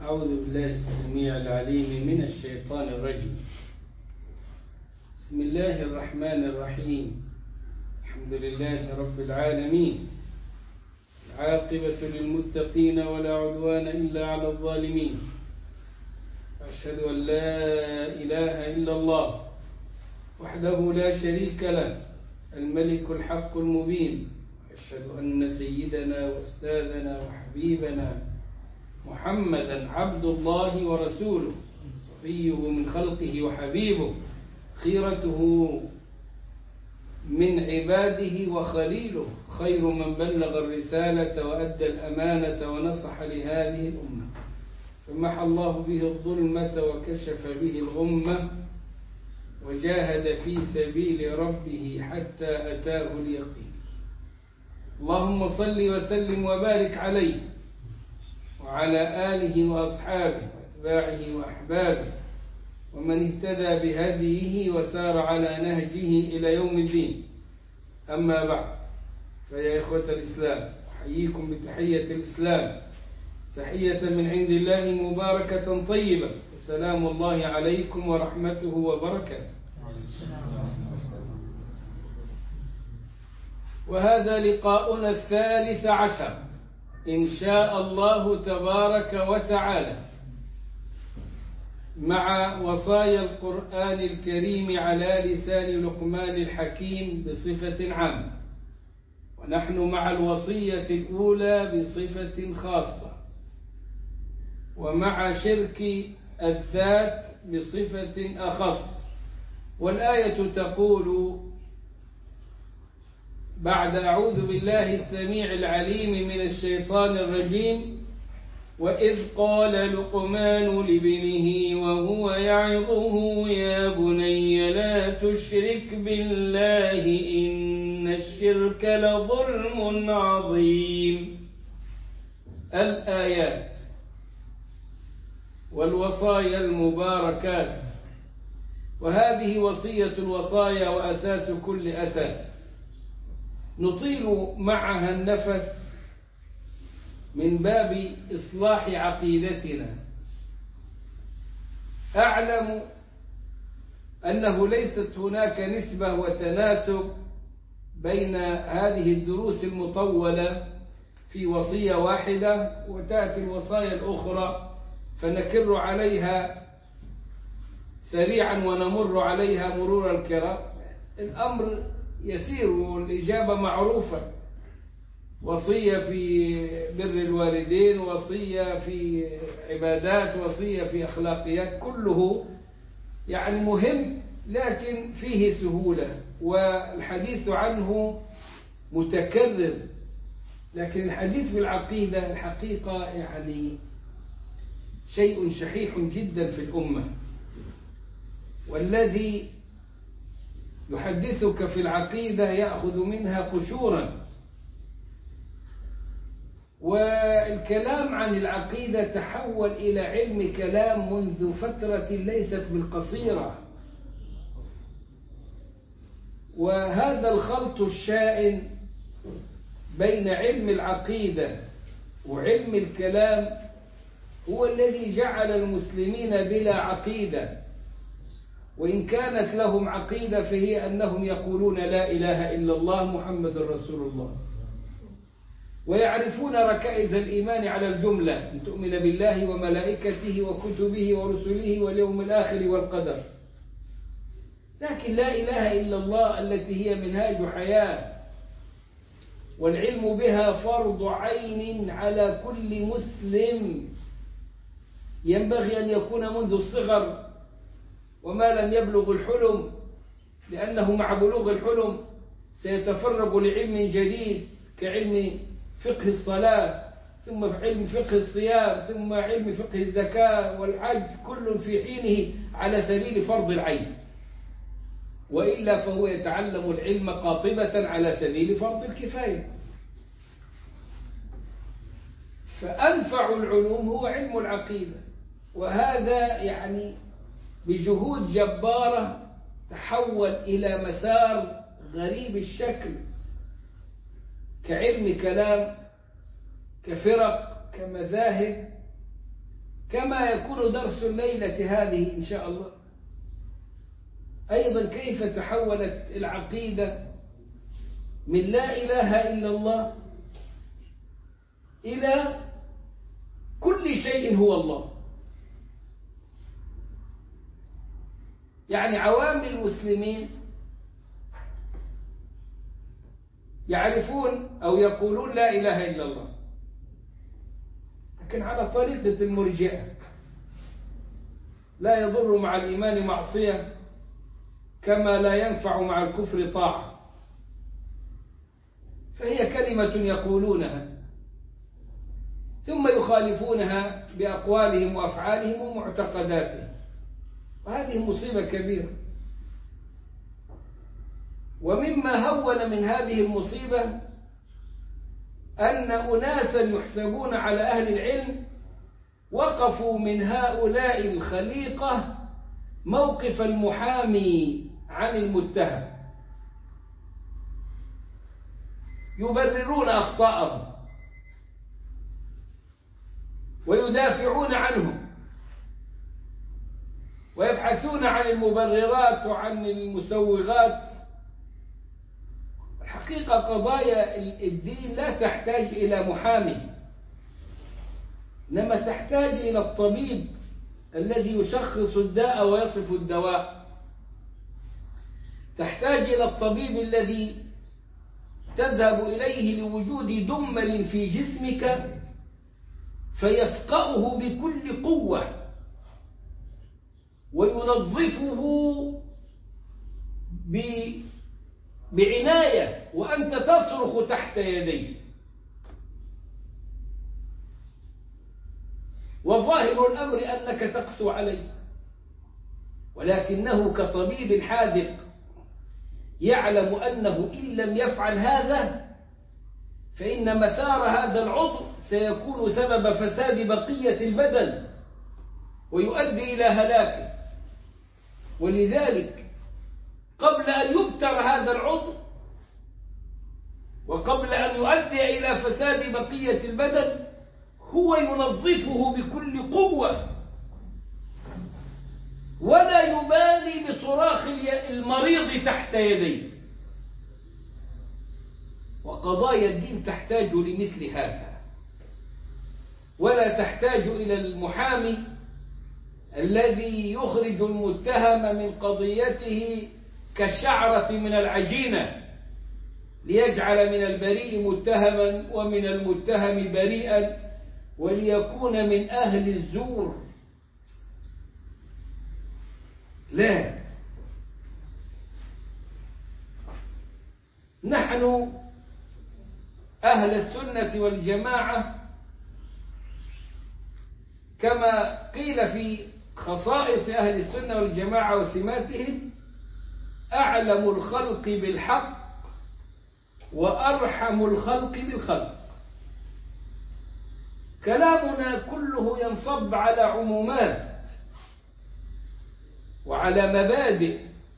أعوذ بالله السميع العليم من الشيطان الرجيم بسم الله الرحمن الرحيم الحمد لله رب العالمين العاقبة للمتقين ولا عدوان إلا على الظالمين أشهد أن لا إله إلا الله وحده لا شريك له الملك الحق المبين أشهد أن سيدنا وأستاذنا وحبيبنا محمدا عبد الله ورسوله صفيه من خلقه وحبيبه خيرته من عباده وخليله خير من بلغ الرسالة وأدى الأمانة ونصح لهذه الأمة فمحى الله به الظلمة وكشف به الغمة وجاهد في سبيل ربه حتى أتاه اليقين اللهم صل وسلم وبارك عليه وعلى آله وأصحابه وأتباعه وأحبابه ومن اهتدى بهديه وسار على نهجه إلى يوم الدين أما بعد فيا إخوة الإسلام أحييكم بتحية الإسلام تحية من عند الله مباركة طيبة السلام الله عليكم ورحمته وبركاته وهذا لقاؤنا الثالث عشر إن شاء الله تبارك وتعالى مع وصايا القرآن الكريم على لسان لقمان الحكيم بصفة عامة ونحن مع الوصية الأولى بصفة خاصة ومع شرك الذات بصفة أخص والآية تقول بعد أعوذ بالله السميع العليم من الشيطان الرجيم وإذ قال لقمان لابنه وهو يعظه يا بني لا تشرك بالله إن الشرك لظلم عظيم الآيات والوصايا المباركات وهذه وصية الوصايا وأساس كل أساس نطيل معها النفس من باب إصلاح عقيدتنا أعلم أنه ليست هناك نسبة وتناسب بين هذه الدروس المطولة في وصية واحدة وتأتي الوصايا الأخرى فنكر عليها سريعا ونمر عليها مرور الكرام الأمر يسير والإجابة معروفة وصية في بر الوالدين وصية في عبادات وصية في أخلاقيات كله يعني مهم لكن فيه سهولة والحديث عنه متكرر لكن الحديث في العقيدة الحقيقة يعني شيء شحيح جدا في الأمة والذي يحدثك في العقيدة يأخذ منها قشورا والكلام عن العقيدة تحول إلى علم كلام منذ فترة ليست بالقصيرة وهذا الخلط الشائن بين علم العقيدة وعلم الكلام هو الذي جعل المسلمين بلا عقيدة وإن كانت لهم عقيدة فهي أنهم يقولون لا إله إلا الله محمد رسول الله ويعرفون ركائز الإيمان على الجملة أن تؤمن بالله وملائكته وكتبه ورسله واليوم الآخر والقدر لكن لا إله إلا الله التي هي منهاج حياة والعلم بها فرض عين على كل مسلم ينبغي أن يكون منذ الصغر وما لم يبلغ الحلم لأنه مع بلوغ الحلم سيتفرغ لعلم جديد كعلم فقه الصلاة ثم علم فقه الصيام ثم علم فقه الزكاة والحج كل في حينه على سبيل فرض العين وإلا فهو يتعلم العلم قاطبة على سبيل فرض الكفاية فأنفع العلوم هو علم العقيدة وهذا يعني بجهود جبارة تحول إلى مسار غريب الشكل كعلم كلام كفرق كمذاهب كما يكون درس الليلة هذه إن شاء الله أيضا كيف تحولت العقيدة من لا إله إلا الله إلى كل شيء هو الله يعني عوام المسلمين يعرفون أو يقولون لا إله إلا الله لكن على طريقة المرجئة لا يضر مع الإيمان معصية كما لا ينفع مع الكفر طاعة فهي كلمة يقولونها ثم يخالفونها بأقوالهم وأفعالهم ومعتقداتهم وهذه مصيبة كبيرة ومما هون من هذه المصيبة أن أناسا يحسبون على أهل العلم وقفوا من هؤلاء الخليقة موقف المحامي عن المتهم يبررون أخطاءهم ويدافعون عنهم ويبحثون عن المبررات وعن المسوغات الحقيقة قضايا الدين لا تحتاج إلى محامي إنما تحتاج إلى الطبيب الذي يشخص الداء ويصف الدواء تحتاج إلى الطبيب الذي تذهب إليه لوجود دمل في جسمك فيفقأه بكل قوة وينظفه بعناية وأنت تصرخ تحت يديه وظاهر الأمر أنك تقسو عليه ولكنه كطبيب حاذق يعلم أنه إن لم يفعل هذا فإن مثار هذا العضو سيكون سبب فساد بقية البدن ويؤدي إلى هلاكه ولذلك قبل أن يبتر هذا العضو وقبل أن يؤدي إلى فساد بقية البدن هو ينظفه بكل قوة ولا يبالي بصراخ المريض تحت يديه وقضايا الدين تحتاج لمثل هذا ولا تحتاج إلى المحامي الذي يخرج المتهم من قضيته كالشعرة من العجينة ليجعل من البريء متهما ومن المتهم بريئا وليكون من أهل الزور لا نحن أهل السنة والجماعة كما قيل في خصائص أهل السنة والجماعة وسماتهم أعلم الخلق بالحق وأرحم الخلق بالخلق كلامنا كله ينصب على عمومات وعلى مبادئ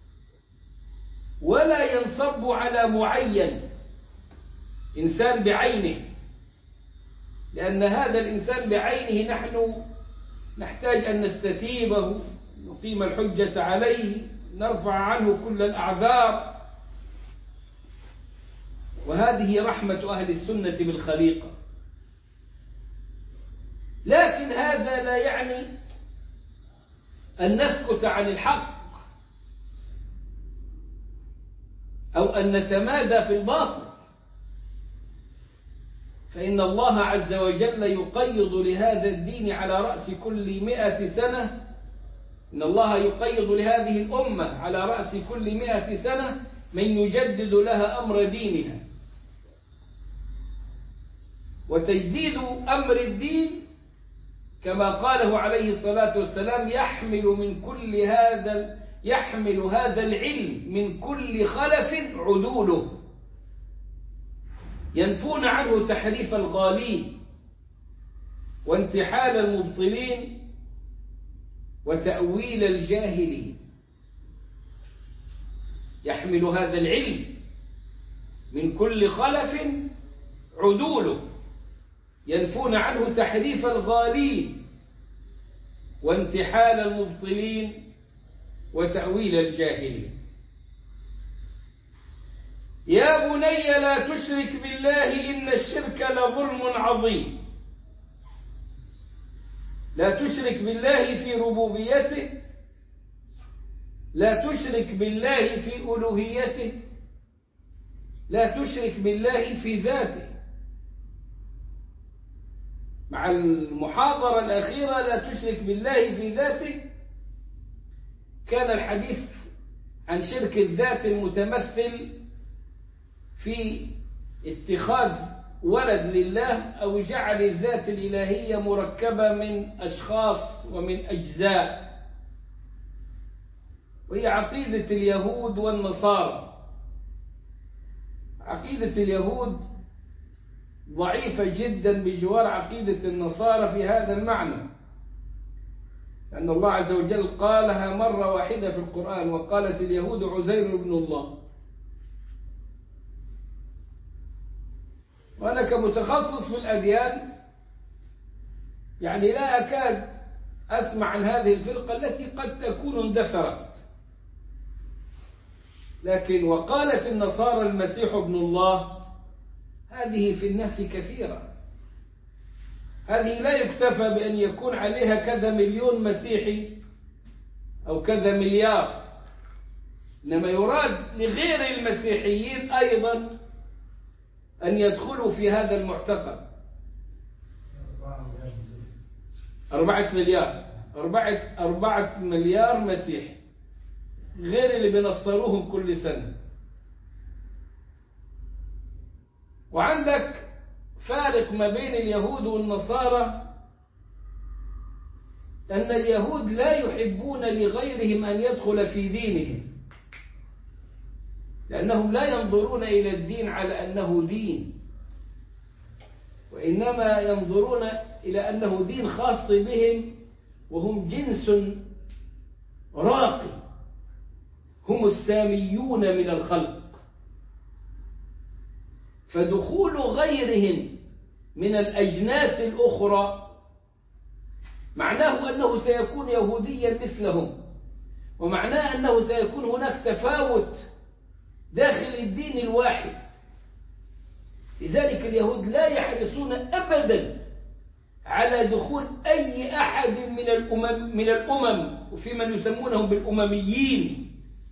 ولا ينصب على معين إنسان بعينه لأن هذا الإنسان بعينه نحن نحتاج أن نستتيبه نقيم الحجة عليه نرفع عنه كل الأعذار وهذه رحمة أهل السنة بالخليقة لكن هذا لا يعني أن نسكت عن الحق أو أن نتمادى في الباطل فإن الله عز وجل يقيض لهذا الدين على رأس كل مئة سنة إن الله يقيض لهذه الأمة على رأس كل مئة سنة من يجدد لها أمر دينها وتجديد أمر الدين كما قاله عليه الصلاة والسلام يحمل من كل هذا يحمل هذا العلم من كل خلف عدوله ينفون عنه تحريف الغالين وانتحال المبطلين وتأويل الجاهلين يحمل هذا العلم من كل خلف عدوله ينفون عنه تحريف الغالين وانتحال المبطلين وتأويل الجاهلين يا بني لا تشرك بالله إن الشرك لظلم عظيم لا تشرك بالله في ربوبيته لا تشرك بالله في ألوهيته لا تشرك بالله في ذاته مع المحاضرة الأخيرة لا تشرك بالله في ذاته كان الحديث عن شرك الذات المتمثل في اتخاذ ولد لله أو جعل الذات الإلهية مركبة من أشخاص ومن أجزاء وهي عقيدة اليهود والنصارى عقيدة اليهود ضعيفة جدا بجوار عقيدة النصارى في هذا المعنى لأن الله عز وجل قالها مرة واحدة في القرآن وقالت اليهود عزير ابن الله وأنا كمتخصص في الأديان يعني لا أكاد أسمع عن هذه الفرقة التي قد تكون اندثرت لكن وقالت النصارى المسيح ابن الله هذه في النفس كثيرة هذه لا يكتفى بأن يكون عليها كذا مليون مسيحي أو كذا مليار إنما يراد لغير المسيحيين أيضا أن يدخلوا في هذا المعتقد أربعة مليار أربعة, أربعة مليار مسيحي غير اللي بنصروهم كل سنة وعندك فارق ما بين اليهود والنصارى أن اليهود لا يحبون لغيرهم أن يدخل في دينهم لأنهم لا ينظرون إلى الدين على أنه دين وإنما ينظرون إلى أنه دين خاص بهم وهم جنس راقي هم الساميون من الخلق فدخول غيرهم من الأجناس الأخرى معناه أنه سيكون يهوديا مثلهم ومعناه أنه سيكون هناك تفاوت داخل الدين الواحد لذلك اليهود لا يحرصون أبدا على دخول أي أحد من الأمم, من الأمم وفي من يسمونهم بالأمميين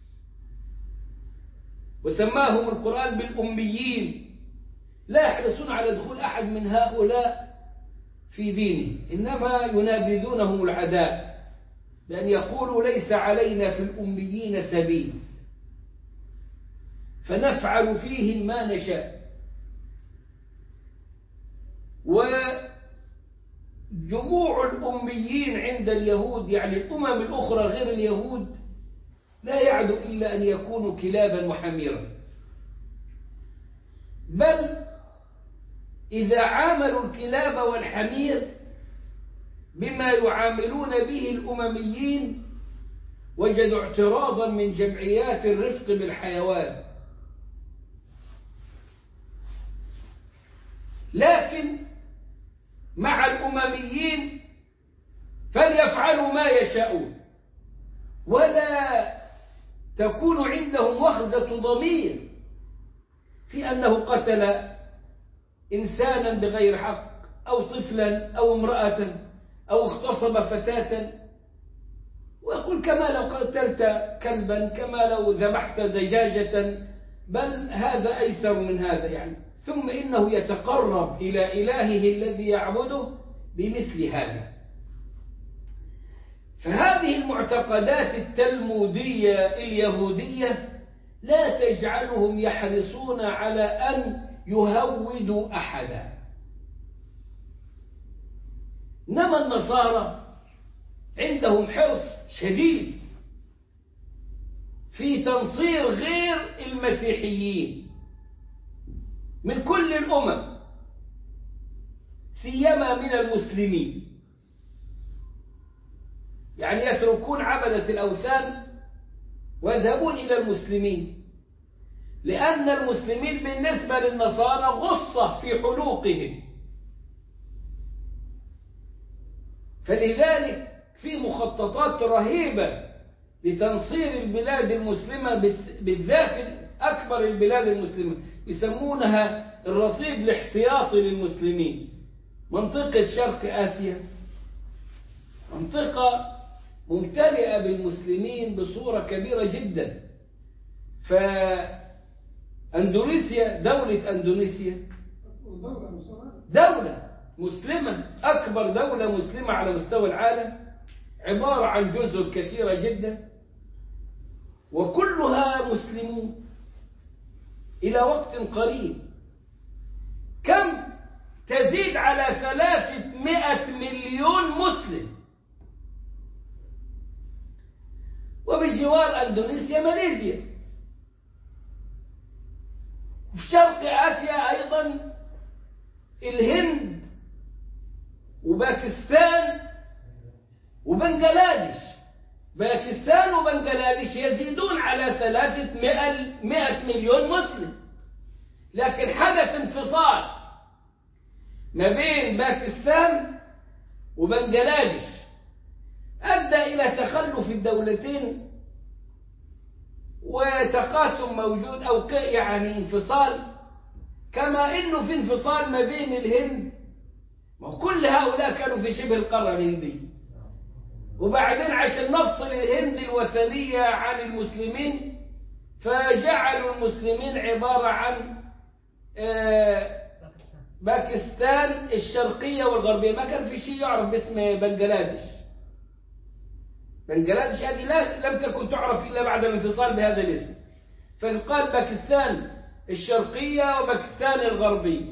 وسماهم القرآن بالأميين لا يحرصون على دخول أحد من هؤلاء في دينه إنما ينابذونهم العداء بأن يقولوا ليس علينا في الأميين سبيل فنفعل فيهم ما نشاء وجموع الأميين عند اليهود يعني الأمم الأخرى غير اليهود لا يعد إلا أن يكونوا كلابا وحميرا بل إذا عاملوا الكلاب والحمير بما يعاملون به الأمميين وجدوا اعتراضا من جمعيات الرفق بالحيوان لكن مع الأمميين فليفعلوا ما يشاءون ولا تكون عندهم وخزة ضمير في أنه قتل إنسانا بغير حق أو طفلا أو امرأة أو اغتصب فتاة ويقول كما لو قتلت كلبا كما لو ذبحت دجاجة بل هذا أيسر من هذا يعني ثم إنه يتقرب إلى إلهه الذي يعبده بمثل هذا فهذه المعتقدات التلمودية اليهودية لا تجعلهم يحرصون على أن يهودوا أحدا إنما النصارى عندهم حرص شديد في تنصير غير المسيحيين من كل الأمم سيما من المسلمين يعني يتركون عبدة الأوثان ويذهبون إلى المسلمين لأن المسلمين بالنسبة للنصارى غصة في حلوقهم فلذلك في مخططات رهيبة لتنصير البلاد المسلمة بس- بالذات أكبر البلاد المسلمة يسمونها الرصيد الاحتياطي للمسلمين منطقة شرق آسيا منطقة ممتلئة بالمسلمين بصورة كبيرة جدا فأندونيسيا دولة أندونيسيا ودولة مسلمة دولة مسلمة أكبر دولة مسلمة على مستوى العالم عبارة عن جزر كثيرة جدا وكلها مسلمون إلى وقت قريب كم تزيد على ثلاثمائة مليون مسلم وبجوار أندونيسيا ماليزيا في شرق آسيا أيضا الهند وباكستان وبنغلاديش باكستان وبنغلاديش يزيدون على ثلاثة مئة مليون مسلم لكن حدث انفصال ما بين باكستان وبنغلاديش أدى إلى تخلف الدولتين وتقاسم موجود أو ك- يعني انفصال كما انه في انفصال ما بين الهند وكل هؤلاء كانوا في شبه القاره الهنديه وبعدين عشان نفصل الهند الوثنيه عن المسلمين فجعلوا المسلمين عباره عن آه، باكستان الشرقيه والغربيه ما كان في شيء يعرف باسم بنغلاديش بنغلاديش هذه لا لم تكن تعرف الا بعد الانفصال بهذا الاسم فيقال باكستان الشرقية وباكستان الغربية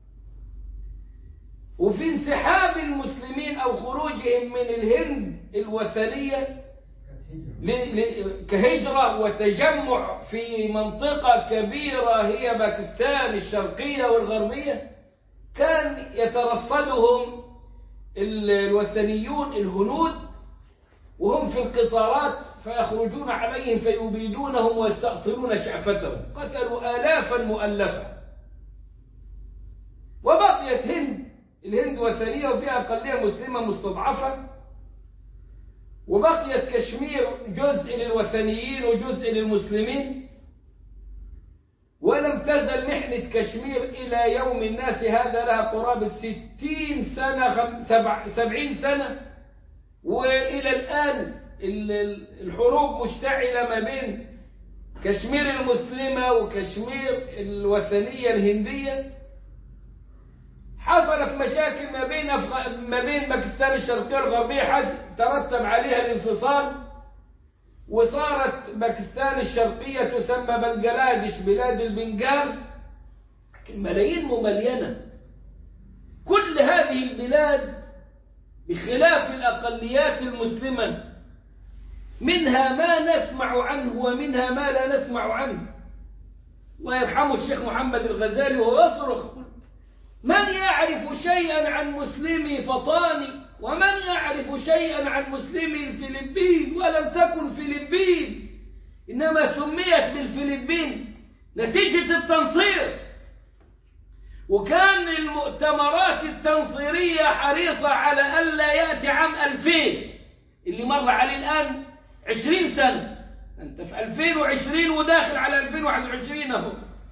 وفي انسحاب المسلمين أو خروجهم من الهند الوثنية ل- ل- كهجرة وتجمع في منطقة كبيرة هي باكستان الشرقية والغربية كان يترصدهم ال- الوثنيون الهنود وهم في القطارات فيخرجون عليهم فيبيدونهم ويستأصلون شعفتهم قتلوا آلافا مؤلفة وبقيت هند الهند وثنية وفيها أقلية مسلمة مستضعفة وبقيت كشمير جزء للوثنيين وجزء للمسلمين ولم تزل محنة كشمير إلى يوم الناس هذا لها قرابة ستين سنة خم- سبع سبعين سنة وإلى الآن ال- ال- الحروب مشتعلة ما بين كشمير المسلمة وكشمير الوثنية الهندية حصلت مشاكل ما بين أفغ... ما بين باكستان الشرقية والغربية حس... ترتب عليها الانفصال وصارت باكستان الشرقية تسمى بنغلاديش بلاد البنغال ملايين مملينة كل هذه البلاد بخلاف الأقليات المسلمة منها ما نسمع عنه ومنها ما لا نسمع عنه ويرحمه الشيخ محمد الغزالي وهو يصرخ من يعرف شيئا عن مسلمي فطاني ومن يعرف شيئا عن مسلمي الفلبين ولم تكن فلبين إنما سميت بالفلبين نتيجة التنصير وكان المؤتمرات التنصيرية حريصة على ألا يأتي عام 2000 اللي مر عليه الآن 20 سنة أنت في 2020 وداخل على 2021 أهو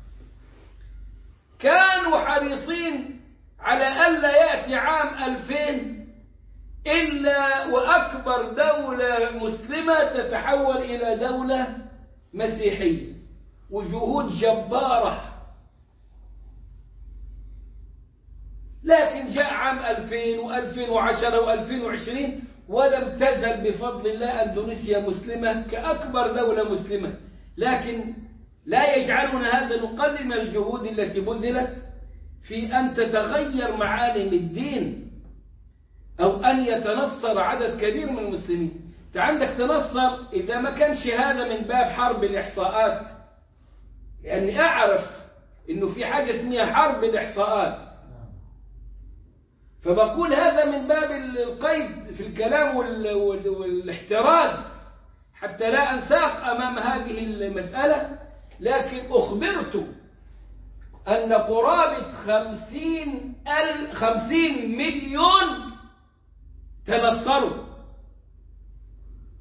كانوا حريصين على ألا يأتي عام 2000 إلا وأكبر دولة مسلمة تتحول إلى دولة مسيحية وجهود جبارة لكن جاء عام 2000 و2010 و2020 ولم تزل بفضل الله أندونيسيا مسلمة كأكبر دولة مسلمة لكن لا يجعلنا هذا نقلل من الجهود التي بذلت في أن تتغير معالم الدين أو أن يتنصر عدد كبير من المسلمين أنت عندك تنصر إذا ما كانش هذا من باب حرب الإحصاءات لأني أعرف إنه في حاجة اسمها حرب الإحصاءات فبقول هذا من باب القيد في الكلام وال- وال- والاحتراز حتى لا أنساق أمام هذه المسألة لكن أخبرت أن قرابة خمسين, أل خمسين مليون تنصروا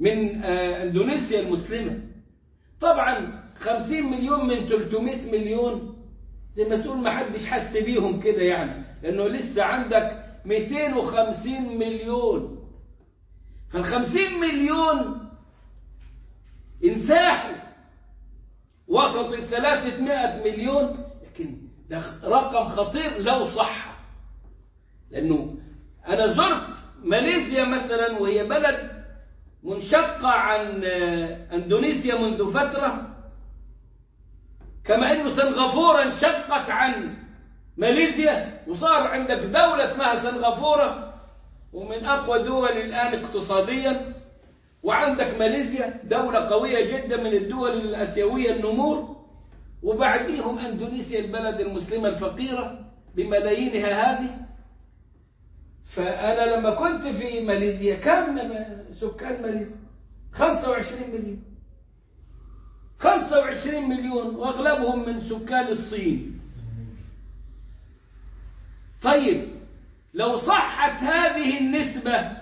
من آه، اندونيسيا المسلمة طبعا 50 مليون من 300 مليون زي ما تقول ما حدش حس بيهم كده يعني لانه لسه عندك 250 مليون فال 50 مليون انساحوا وسط ال 300 مليون لكن ده رقم خطير لو صح لانه انا زرت ماليزيا مثلا وهي بلد منشقة عن آه، اندونيسيا منذ فترة كما انه سنغافورة انشقت عن ماليزيا وصار عندك دولة اسمها سنغافورة ومن اقوى دول الان اقتصاديا وعندك ماليزيا دولة قوية جدا من الدول الاسيوية النمور وبعديهم اندونيسيا البلد المسلمة الفقيرة بملايينها هذه فأنا لما كنت في ماليزيا كم سكان ماليزيا 25 مليون 25 مليون وأغلبهم من سكان الصين طيب لو صحت هذه النسبة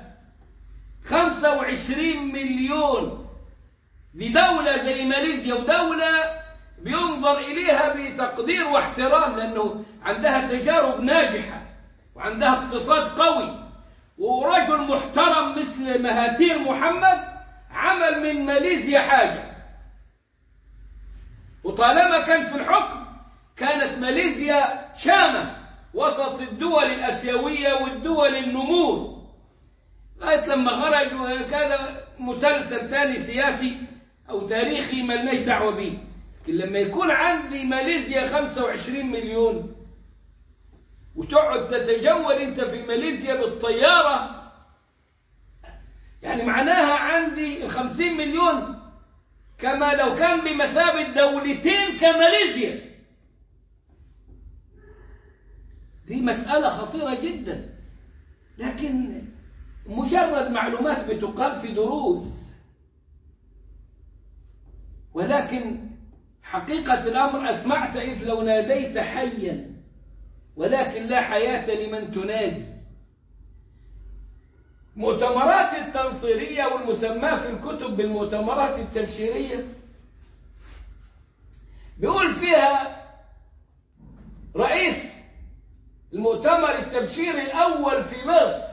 25 مليون لدولة زي ماليزيا ودولة بينظر إليها بتقدير واحترام لأنه عندها تجارب ناجحة وعندها اقتصاد قوي ورجل محترم مثل مهاتير محمد عمل من ماليزيا حاجة وطالما كان في الحكم كانت ماليزيا شامة وسط الدول الأسيوية والدول النمور لغاية لما خرجوا كان مسلسل ثاني سياسي أو تاريخي ملناش دعوة بيه لكن لما يكون عندي ماليزيا 25 مليون وتقعد تتجول انت في ماليزيا بالطيارة يعني معناها عندي 50 مليون كما لو كان بمثابة دولتين كماليزيا دي مسألة خطيرة جدا لكن مجرد معلومات بتقال في دروس ولكن حقيقة الأمر أسمعت إذ لو ناديت حيا ولكن لا حياة لمن تنادي مؤتمرات التنصيرية والمسماة في الكتب بالمؤتمرات التبشيرية بيقول فيها رئيس المؤتمر التبشيري الأول في مصر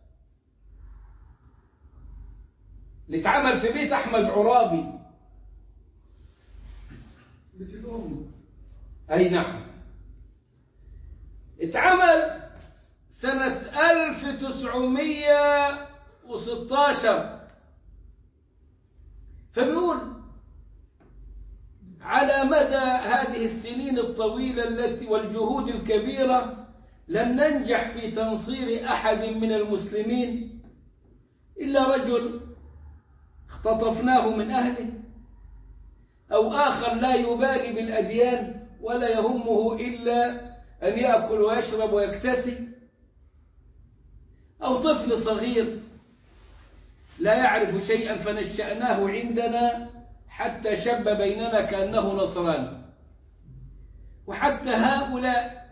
اللي اتعمل في بيت أحمد عرابي بيت الأم أي نعم اتعمل سنة 1916 فبيقول على مدى هذه السنين الطويلة التي والجهود الكبيرة لم ننجح في تنصير أحد من المسلمين إلا رجل اختطفناه من أهله أو آخر لا يبالي بالأديان ولا يهمه إلا أن يأكل ويشرب ويكتسي أو طفل صغير لا يعرف شيئا فنشأناه عندنا حتى شب بيننا كأنه نصراني وحتى هؤلاء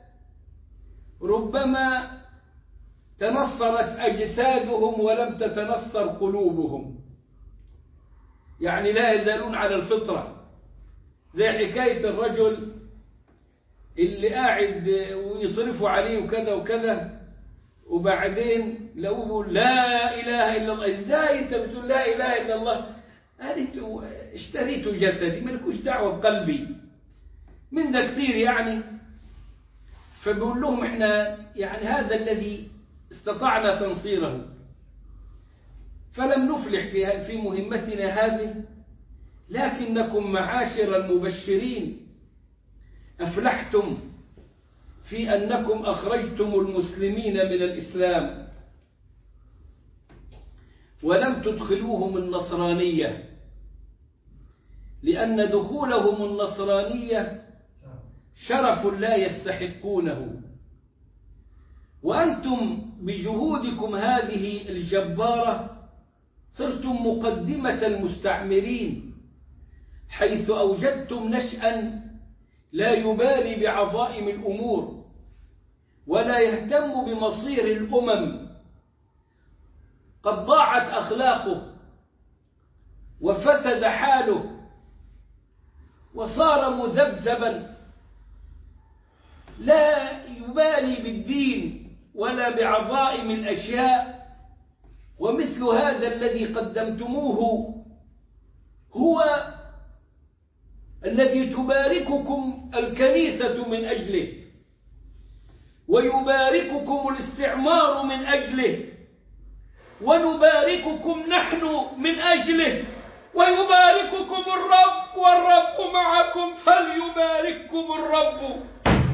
ربما تنصرت أجسادهم ولم تتنصر قلوبهم يعني لا يزالون على الفطرة زي حكاية الرجل اللي قاعد ويصرفوا عليه وكذا وكذا وبعدين لو بيقول لا إله إلا الله إزاي أنت بتقول لا إله إلا الله هذه اشتريت جسدي مالكوش دعوة بقلبي من ده كثير يعني فبقول لهم احنا يعني هذا الذي استطعنا تنصيره فلم نفلح في في مهمتنا هذه لكنكم معاشر المبشرين أفلحتم في أنكم أخرجتم المسلمين من الإسلام ولم تدخلوهم النصرانية لأن دخولهم النصرانية شرف لا يستحقونه وأنتم بجهودكم هذه الجبارة صرتم مقدمة المستعمرين حيث أوجدتم نشأ لا يبالي بعظائم الأمور ولا يهتم بمصير الأمم قد ضاعت أخلاقه وفسد حاله وصار مذبذبا لا يبالي بالدين ولا بعظائم الأشياء ومثل هذا الذي قدمتموه هو الذي تبارككم الكنيسة من أجله ويبارككم الاستعمار من أجله ونبارككم نحن من أجله ويبارككم الرب والرب معكم فليبارككم الرب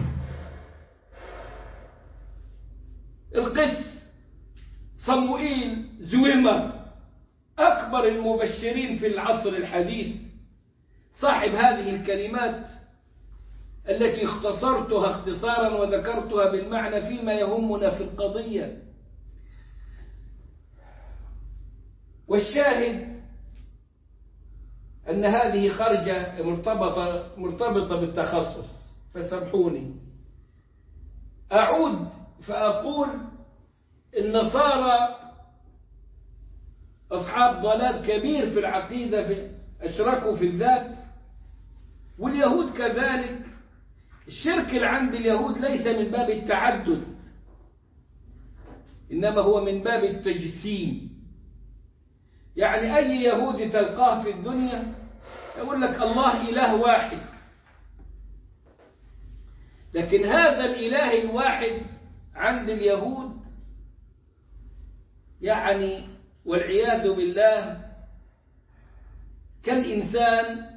القس صموئيل زويمة أكبر المبشرين في العصر الحديث صاحب هذه الكلمات التي اختصرتها اختصارا وذكرتها بالمعنى فيما يهمنا في القضية والشاهد أن هذه خرجة مرتبطة, مرتبطة بالتخصص فسامحوني أعود فأقول النصارى أصحاب ضلال كبير في العقيدة في أشركوا في الذات واليهود كذلك الشرك اللي عند اليهود ليس من باب التعدد إنما هو من باب التجسيم يعني أي يهودي تلقاه في الدنيا يقول لك الله إله واحد لكن هذا الإله الواحد عند اليهود يعني والعياذ بالله كالإنسان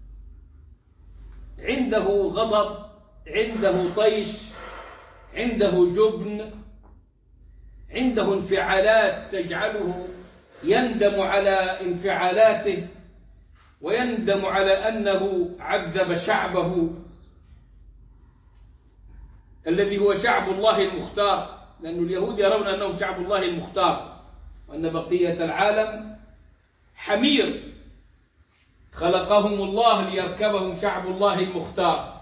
عنده غضب عنده طيش عنده جبن عنده انفعالات تجعله يندم على انفعالاته ويندم على أنه عذب شعبه الذي هو شعب الله المختار لأن اليهود يرون أنهم شعب الله المختار وأن بقية العالم حمير خلقهم الله ليركبهم شعب الله المختار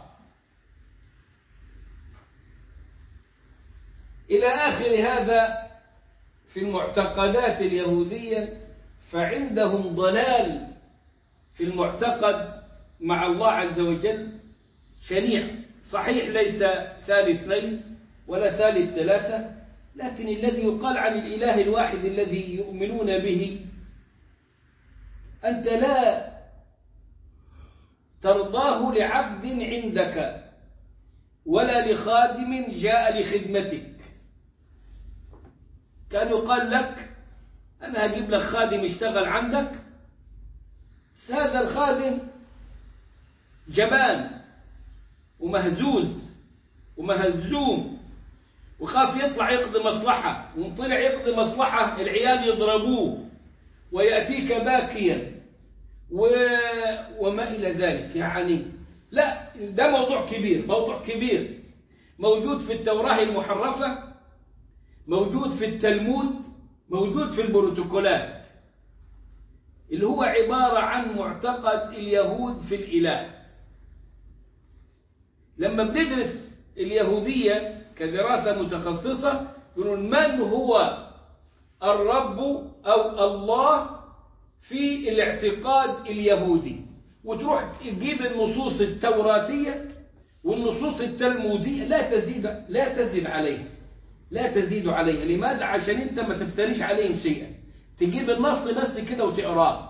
إلى آخر هذا في المعتقدات اليهودية فعندهم ضلال في المعتقد مع الله عز وجل شنيع صحيح ليس ثالث اثنين ولا ثالث ثلاثة لكن الذي يقال عن الإله الواحد الذي يؤمنون به أنت لا ترضاه لعبد عندك ولا لخادم جاء لخدمتك كان يقال لك أنا هجيب لك خادم يشتغل عندك هذا الخادم جبان ومهزوز ومهزوم وخاف يطلع يقضي مصلحة وإن طلع يقضي مصلحة العيال يضربوه ويأتيك باكيا و... وما إلى ذلك يعني لا ده موضوع كبير موضوع كبير موجود في التوراة المحرفة موجود في التلمود موجود في البروتوكولات اللي هو عبارة عن معتقد اليهود في الإله لما بندرس اليهودية كدراسة متخصصة يقولون من هو الرب أو الله في الاعتقاد اليهودي وتروح تجيب النصوص التوراتية والنصوص التلمودية لا تزيد لا تزيد عليها لا تزيد عليها لماذا عشان انت ما تفتريش عليهم شيئا تجيب النص بس كده وتقراه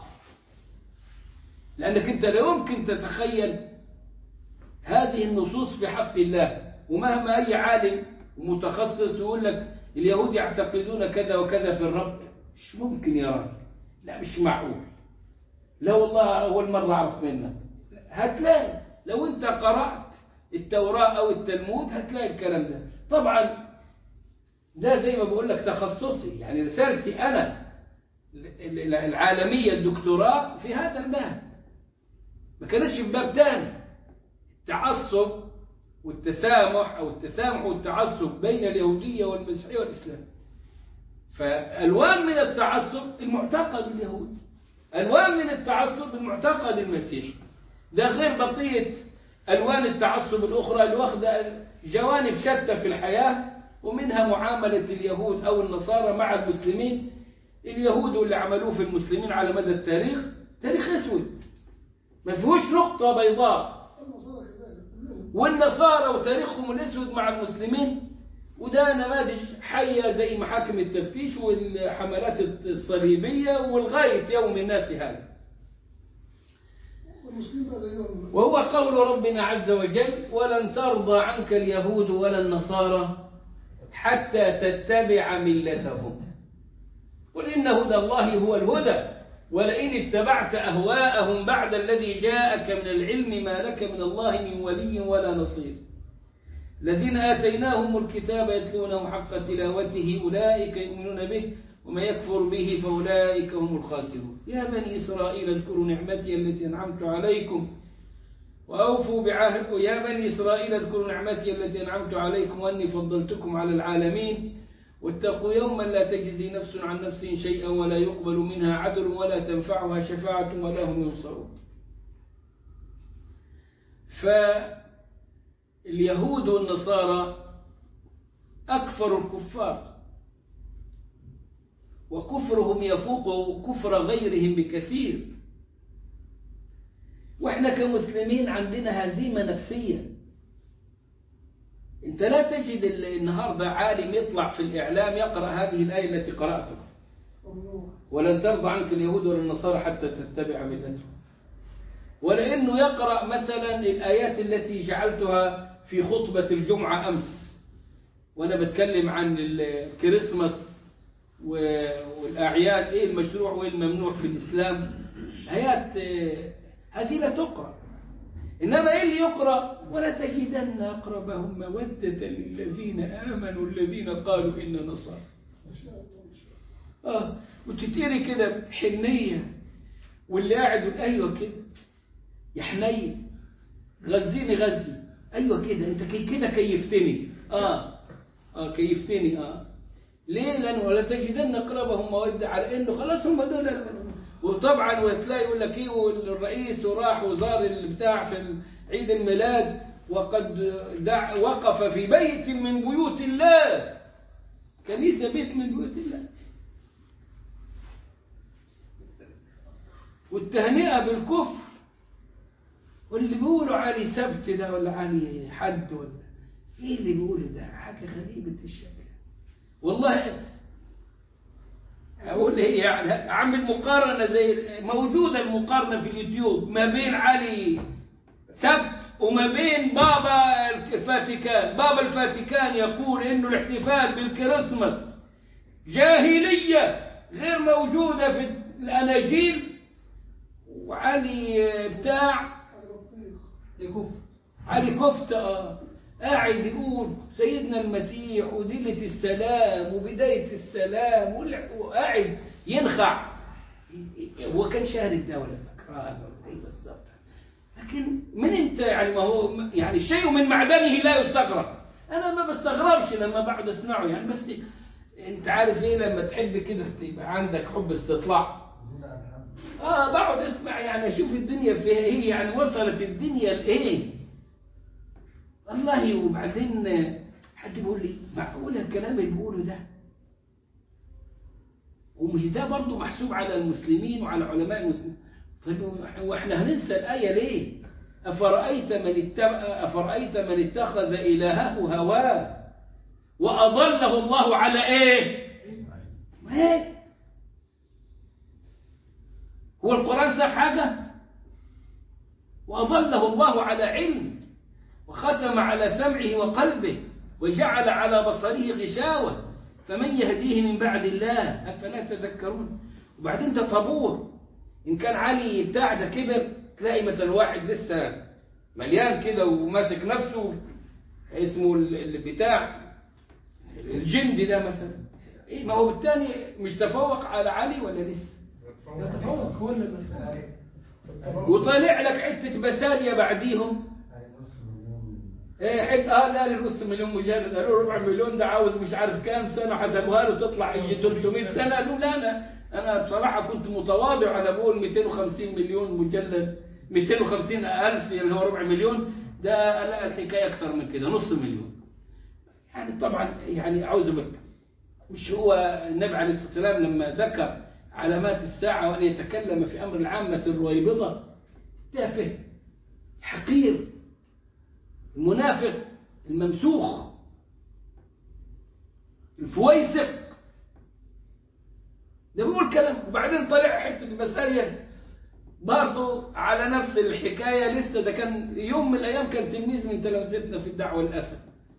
لأنك انت لا يمكن تتخيل هذه النصوص في حق الله ومهما أي عالم ومتخصص يقول لك اليهود يعتقدون كذا وكذا في الرب مش ممكن يا راجل لا مش معقول لا والله أول مرة أعرف منك هتلاقي لو أنت قرأت التوراة أو التلمود هتلاقي الكلام ده طبعا ده زي ما بقول لك تخصصي يعني رسالتي أنا العالمية الدكتوراه في هذا الباب ما كانتش في باب تاني التعصب والتسامح أو التسامح والتعصب بين اليهودية والمسيحية والإسلام فألوان من التعصب المعتقد اليهودي ألوان من التعصب المعتقد المسيحي ده غير بقية ألوان التعصب الأخرى اللي واخدة جوانب شتى في الحياة ومنها معاملة اليهود أو النصارى مع المسلمين اليهود اللي عملوه في المسلمين على مدى التاريخ تاريخ اسود ما فيهوش نقطة بيضاء النصارى كذلك كلهم والنصارى وتاريخهم الاسود مع المسلمين وده نماذج حية زي محاكم التفتيش والحملات الصليبية ولغاية يوم الناس هذا والمسلمين بقى زيهم وهو قول ربنا عز وجل ولن ترضى عنك اليهود ولا النصارى حتى تتبع ملتهم قل إن هدى الله هو الهدى ولئن اتبعت أهواءهم بعد الذي جاءك من العلم ما لك من الله من ولي ولا نصير الذين آتيناهم الكتاب يتلونه حق تلاوته أولئك يؤمنون به وما يكفر به فأولئك هم الخاسرون يا بني إسرائيل اذكروا نعمتي التي أنعمت عليكم وأوفوا بعهد يا بني إسرائيل اذكروا نعمتي التي أنعمت عليكم وأني فضلتكم على العالمين واتقوا يوما لا تجزي نفس عن نفس شيئا ولا يقبل منها عدل ولا تنفعها شفاعة ولا هم ينصرون فاليهود والنصارى أكفر الكفار وكفرهم يفوق كفر غيرهم بكثير واحنا كمسلمين عندنا هزيمة نفسية انت لا تجد ال- النهاردة عالم يطلع في الإعلام يقرأ هذه الآية التي قرأتها ممنوع ولن ترضى عنك اليهود ولا النصارى حتى تتبع ملتهم ولأنه يقرأ مثلا الآيات التي جعلتها في خطبة الجمعة أمس وأنا بتكلم عن الكريسماس و- والأعياد إيه المشروع وإيه الممنوع في الإسلام آيات آه، هذه لا تقرأ إنما إيه اللي يقرأ ولا تجدن أقربهم مودة للذين آمنوا الذين قالوا إن نصارى ما شاء الله ما شاء الله اه وتتقري كده بحنية واللي قاعد يقول ايوه كده يا حنين غزيني غزي ايوه كده انت كي- كده كيفتني اه اه كيفتني اه ليه لان ولا تجدن اقربهم موده على انه خلاص هم دول وطبعا وتلاقي يقول لك ايه والرئيس وراح وزار البتاع في عيد الميلاد وقد دع وقف في بيت من بيوت الله كنيسه بيت من بيوت الله والتهنئة بالكفر واللي بيقولوا علي سبت ده ولا علي حد ولا ايه اللي بيقوله ده حاجة غريبة الشكل والله اقول ايه يعني اعمل مقارنة زي موجودة المقارنة في اليوتيوب ما بين علي سبت وما بين بابا الفاتيكان بابا الفاتيكان يقول انه الاحتفال بالكريسماس جاهلية غير موجودة في الاناجيل وعلي بتاع على بطيخ يكف علي كفتة آه. قاعد يقول سيدنا المسيح ودلة السلام وبداية السلام وال- وقاعد ينخع هو كان شارب ده ولا سكران ولا ايه بالظبط لكن من انت يعني ما هو يعني الشيء من معدنه لا يستغرب انا ما بستغربش لما بقعد اسمعه يعني بس انت عارف ايه لما تحب كده تبقى عندك حب استطلاع اه بقعد اسمع يعني اشوف الدنيا فيها ايه يعني وصلت الدنيا لايه والله وبعدين حد بيقول لي معقول الكلام اللي بيقوله ده ومش ده برضه محسوب على المسلمين وعلى علماء المسلمين طيب واحنا هننسى الآية ليه أفرأيت من اتبع أفرأيت من اتخذ إلهه هواه وأضله الله على إيه؟ ما إيه؟ هو القرآن ساب حاجة وأضله الله على علم وختم على سمعه وقلبه وجعل على بصره غشاوة فمن يهديه من بعد الله أفلا تذكرون وبعدين ده طابور إن كان علي بتاع ده كبر تلاقي مثلا واحد لسه مليان كده وماسك نفسه اسمه ال- البتاع الجندي ده مثلا إيه ما هو بالتالي مش تفوق على علي ولا لسه يتفوق ولا وطالع لك حتة بسالية بعديهم ايه حد اه لا لنص مليون مجرد قالوا ربع مليون ده عاوز مش عارف كام سنه حسبوها له تطلع يجي 300 سنه قالوا لا انا انا بصراحه كنت متواضع انا بقول 250 مليون مجلد 250 الف اللي هو ربع مليون ده لا الحكايه اكثر من كده نص مليون يعني طبعا يعني اعوذ بالله مش هو النبي عليه الصلاه والسلام لما ذكر علامات الساعة وأن يتكلم في أمر العامة الرويبضة تافه حقير المنافق الممسوخ الفويسق ده بيقول كلام وبعدين طلع حتة المسائل برضه على نفس الحكاية لسه ده كان يوم من الأيام كان تلميذ من تلامذتنا في الدعوة للأسف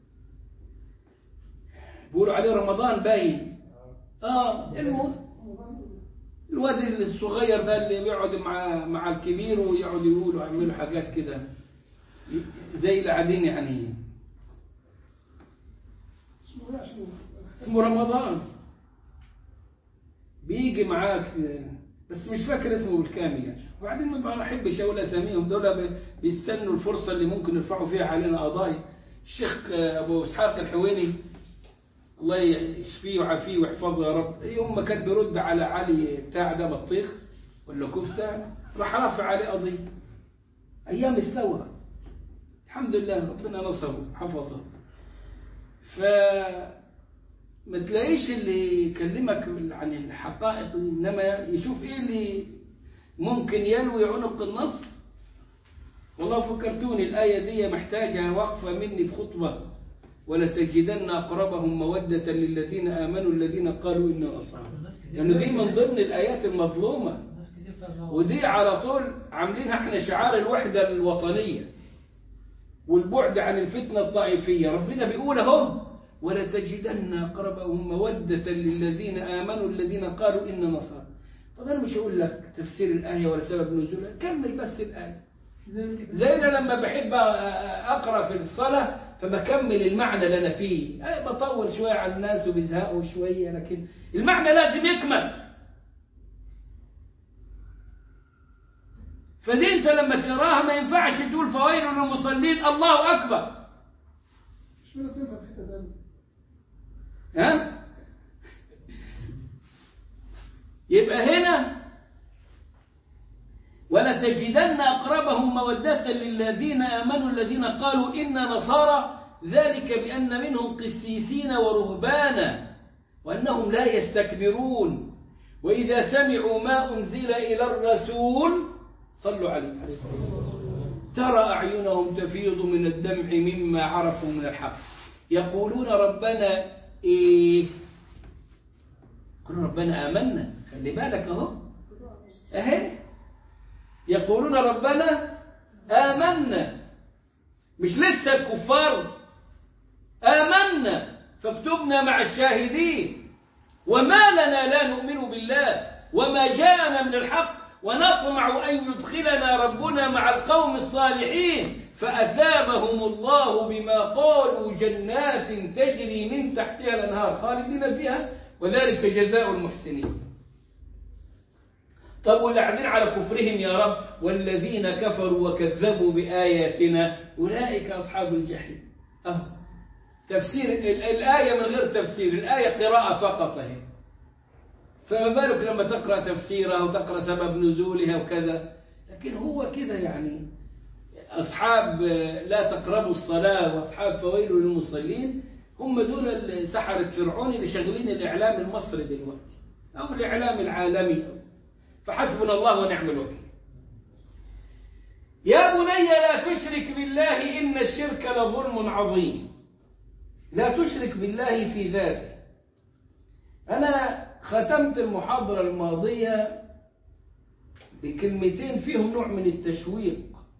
بيقولوا عليه رمضان باين اه الم... الواد الصغير ده اللي بيقعد مع مع الكبير ويقعد يقولوا يعملوا حاجات كده زي القاعدين يعني اسمه ايه عشان اسمه رمضان بيجي معاك بس مش فاكر اسمه بالكامل يعني وبعدين ما بحبش اقول اساميهم دول بيستنوا الفرصه اللي ممكن يرفعوا فيها علينا قضايا الشيخ ابو اسحاق الحويني الله يشفيه ويعافيه ويحفظه يا رب يوم ما كان بيرد على علي بتاع ده بطيخ ولا كفته راح رافع عليه قضيه ايام الثوره الحمد لله ربنا نصره حفظه ف ما تلاقيش اللي يكلمك عن الحقائق انما يشوف ايه اللي ممكن يلوي عنق النص والله فكرتوني الآية دي محتاجة وقفة مني بخطبة ولتجدن أقربهم مودة للذين آمنوا الذين قالوا إنا نصارى لأنه دي من ضمن الآيات المظلومة ناس كتير فاهمة ودي على طول عاملينها احنا شعار الوحدة الوطنية والبعد عن الفتنة الطائفية ربنا بيقول اهو ولتجدن أقربهم مودة للذين آمنوا الذين قالوا إنا نصارى طب أنا مش هقول لك تفسير الآية ولا سبب نزولها كمل بس الآية زي انا لما بحب اقرا في الصلاه فبكمل المعنى اللي انا فيه أي بطول شويه على الناس وبيزهقوا شويه لكن المعنى لازم يكمل فدي انت لما تقراها ما ينفعش تقول فويل للمصلين الله اكبر مش معنى تنفع في حته ثانيه ها يبقى هنا ولتجدن أقربهم مودة للذين آمنوا الذين قالوا إنا نصارى ذلك بأن منهم قسيسين ورهبانا وأنهم لا يستكبرون وإذا سمعوا ما أنزل إلى الرسول صلوا عليه ترى أعينهم تفيض من الدمع مما عرفوا من الحق يقولون ربنا إيه يقولون ربنا آمنا خلي بالك أهو أهي يقولون ربنا آمنا مش لسه الكفار آمنا فاكتبنا مع الشاهدين وما لنا لا نؤمن بالله وما جاءنا من الحق ونطمع أن يدخلنا ربنا مع القوم الصالحين فأثابهم الله بما قالوا جنات تجري من تحتها الأنهار خالدين فيها وذلك جزاء المحسنين طب واللي قاعدين على كفرهم يا رب والذين كفروا وكذبوا بآياتنا أولئك أصحاب الجحيم أهو تفسير ال- الآية من غير تفسير الآية قراءة فقط أهي فما بالك لما تقرأ تفسيرها وتقرأ سبب نزولها وكذا لكن هو كذا يعني أصحاب لا تقربوا الصلاة وأصحاب فويل للمصلين هم دول سحرة فرعون اللي شغلين الإعلام المصري دلوقتي أو الإعلام العالمي فحسبنا الله ونعم الوكيل يا بني لا تشرك بالله إن الشرك لظلم عظيم لا تشرك بالله في ذاته أنا ختمت المحاضرة الماضية بكلمتين فيهم نوع من التشويق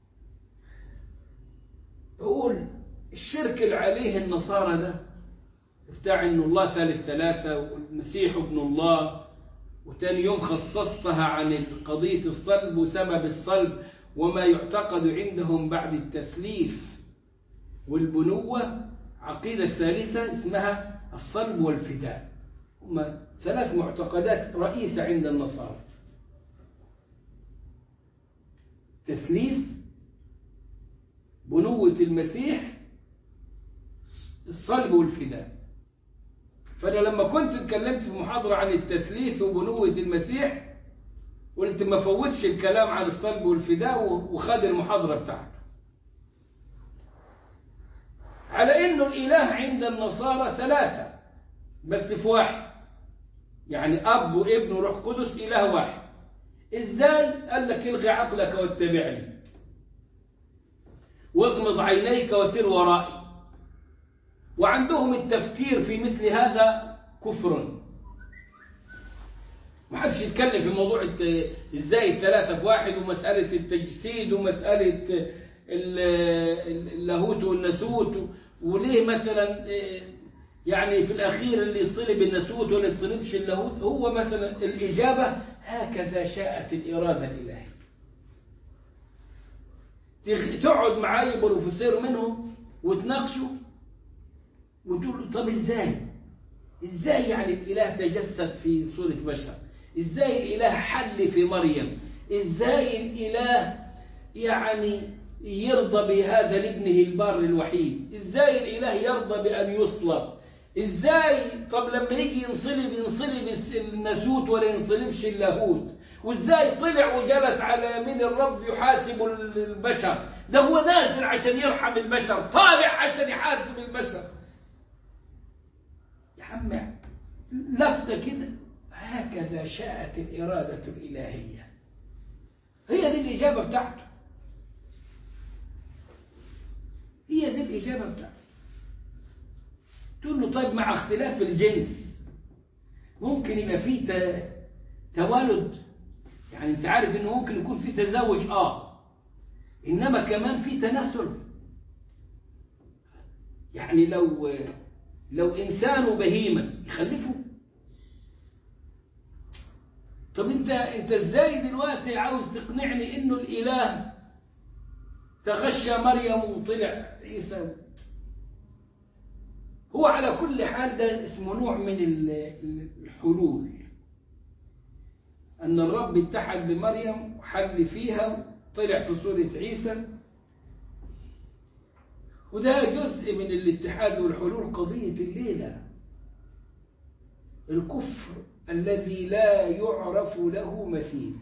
بقول الشرك اللي عليه النصارى ده بتاع ان الله ثالث ثلاثة والمسيح ابن الله وتاني يوم خصصتها عن قضية الصلب وسبب الصلب وما يعتقد عندهم بعد التثليث والبنوة عقيدة ثالثة اسمها الصلب والفداء هما ثلاث معتقدات رئيسة عند النصارى تثليث بنوة المسيح الصلب والفداء فأنا لما كنت اتكلمت في محاضرة عن التثليث وبنوة المسيح قلت ما فوتش الكلام عن الصلب والفداء وخد المحاضرة بتاعته على انه الاله عند النصارى ثلاثة بس في واحد يعني أب وابن وروح قدس إله واحد إزاي قال لك الغي عقلك واتبعني واغمض عينيك وسر ورائي وعندهم التفكير في مثل هذا كفر ما حدش يتكلم في موضوع الت- ازاي الثلاثة في واحد ومسألة التجسيد ومسألة ال- ال- اللاهوت والناسوت وليه مثلا إيه، يعني في الأخير اللي يصلب الناسوت ولا يصلبش اللاهوت هو مثلا الإجابة هكذا شاءت الإرادة الإلهية تغ- تقعد معاه بروفيسور منهم وتناقشوا وتقول طب ازاي ازاي يعني الاله تجسد في صورة بشر ازاي الاله حل في مريم ازاي الاله يعني يرضى بهذا لابنه البار الوحيد ازاي الاله يرضى بان يصلب ازاي طب لما يجي ينصلب ينصلب الس- الناسوت ولا ينصلبش اللاهوت وازاي طلع وجلس على يمين الرب يحاسب ال- البشر ده هو نازل عشان يرحم البشر طالع عشان يحاسب البشر يا عم لفتة كده هكذا شاءت الإرادة الإلهية هي دي الإجابة بتاعته هي دي الإجابة بتاعته تقول له طيب مع اختلاف الجنس ممكن يبقى فيه ت- توالد يعني انت عارف انه ممكن يكون في تزوج اه انما كمان في تناسل يعني لو لو انسان وبهيمه يخلفوا طب انت انت ازاي دلوقتي عاوز تقنعني انه الاله تغشى مريم وطلع عيسى هو على كل حال ده اسمه نوع من ال- الحلول أن الرب اتحد بمريم وحل فيها طلع في صورة عيسى وده جزء من الاتحاد والحلول قضية الليلة الكفر الذي لا يعرف له مثيل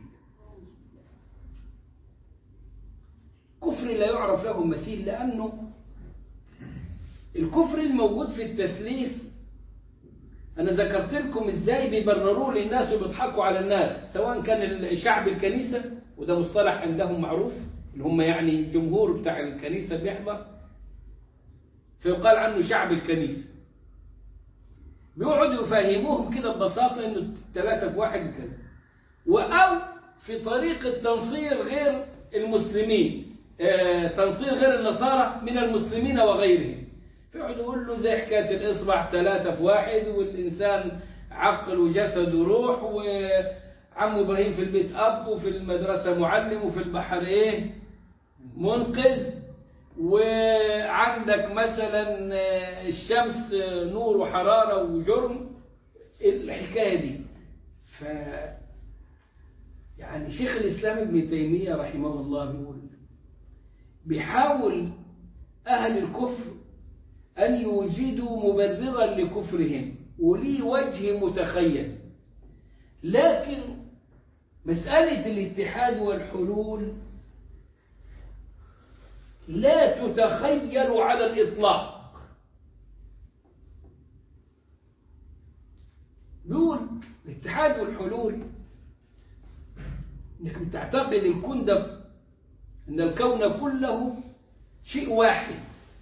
كفر لا يعرف له مثيل لأنه الكفر الموجود في التثليث أنا ذكرت لكم إزاي بيبرروا للناس وبيضحكوا على الناس سواء كان شعب الكنيسة وده مصطلح عندهم معروف اللي هم يعني الجمهور بتاع الكنيسة بيحضر فيقال عنه شعب الكنيسة بيقعدوا يفهموهم كده ببساطة إنه ثلاثة في واحد كذا وأو في طريقة تنصير غير المسلمين آه، تنصير غير النصارى من المسلمين وغيرهم فيقعد يقول له زي حكاية الإصبع ثلاثة في واحد والإنسان عقل وجسد وروح وعم إبراهيم في البيت أب وفي المدرسة معلم وفي البحر إيه منقذ وعندك مثلا آه، الشمس آه، نور وحرارة وجرم الحكاية دي ف يعني شيخ الإسلام ابن تيمية رحمه الله بيقول بيحاول أهل الكفر أن يوجدوا مبررا لكفرهم وليه وجه متخيل لكن مسألة الاتحاد والحلول لا تتخيل على الإطلاق بيقول الاتحاد والحلول انك بتعتقد الكون ده ان الكون كله شيء واحد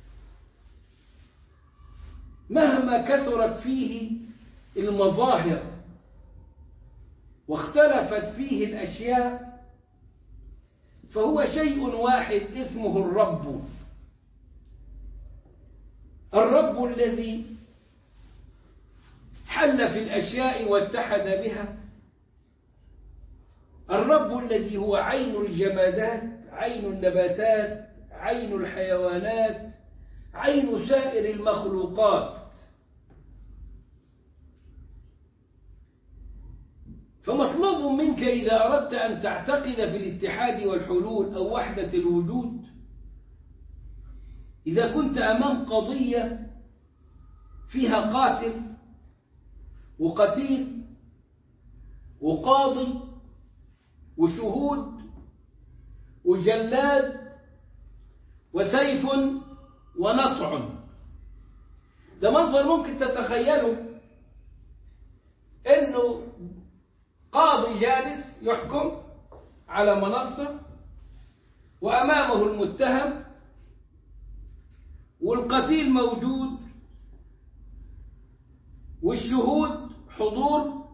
مهما كثرت فيه المظاهر واختلفت فيه الاشياء فهو شيء واحد اسمه الرب الرب الذي حل في الاشياء واتحد بها الرب الذي هو عين الجمادات عين النباتات عين الحيوانات عين سائر المخلوقات فمطلوب منك إذا أردت أن تعتقد في الاتحاد والحلول أو وحدة الوجود إذا كنت أمام قضية فيها قاتل وقتيل وقاضي وشهود وجلاد وسيف ونطع ده منظر ممكن تتخيله انه قاضي جالس يحكم على منصة وأمامه المتهم والقتيل موجود والشهود حضور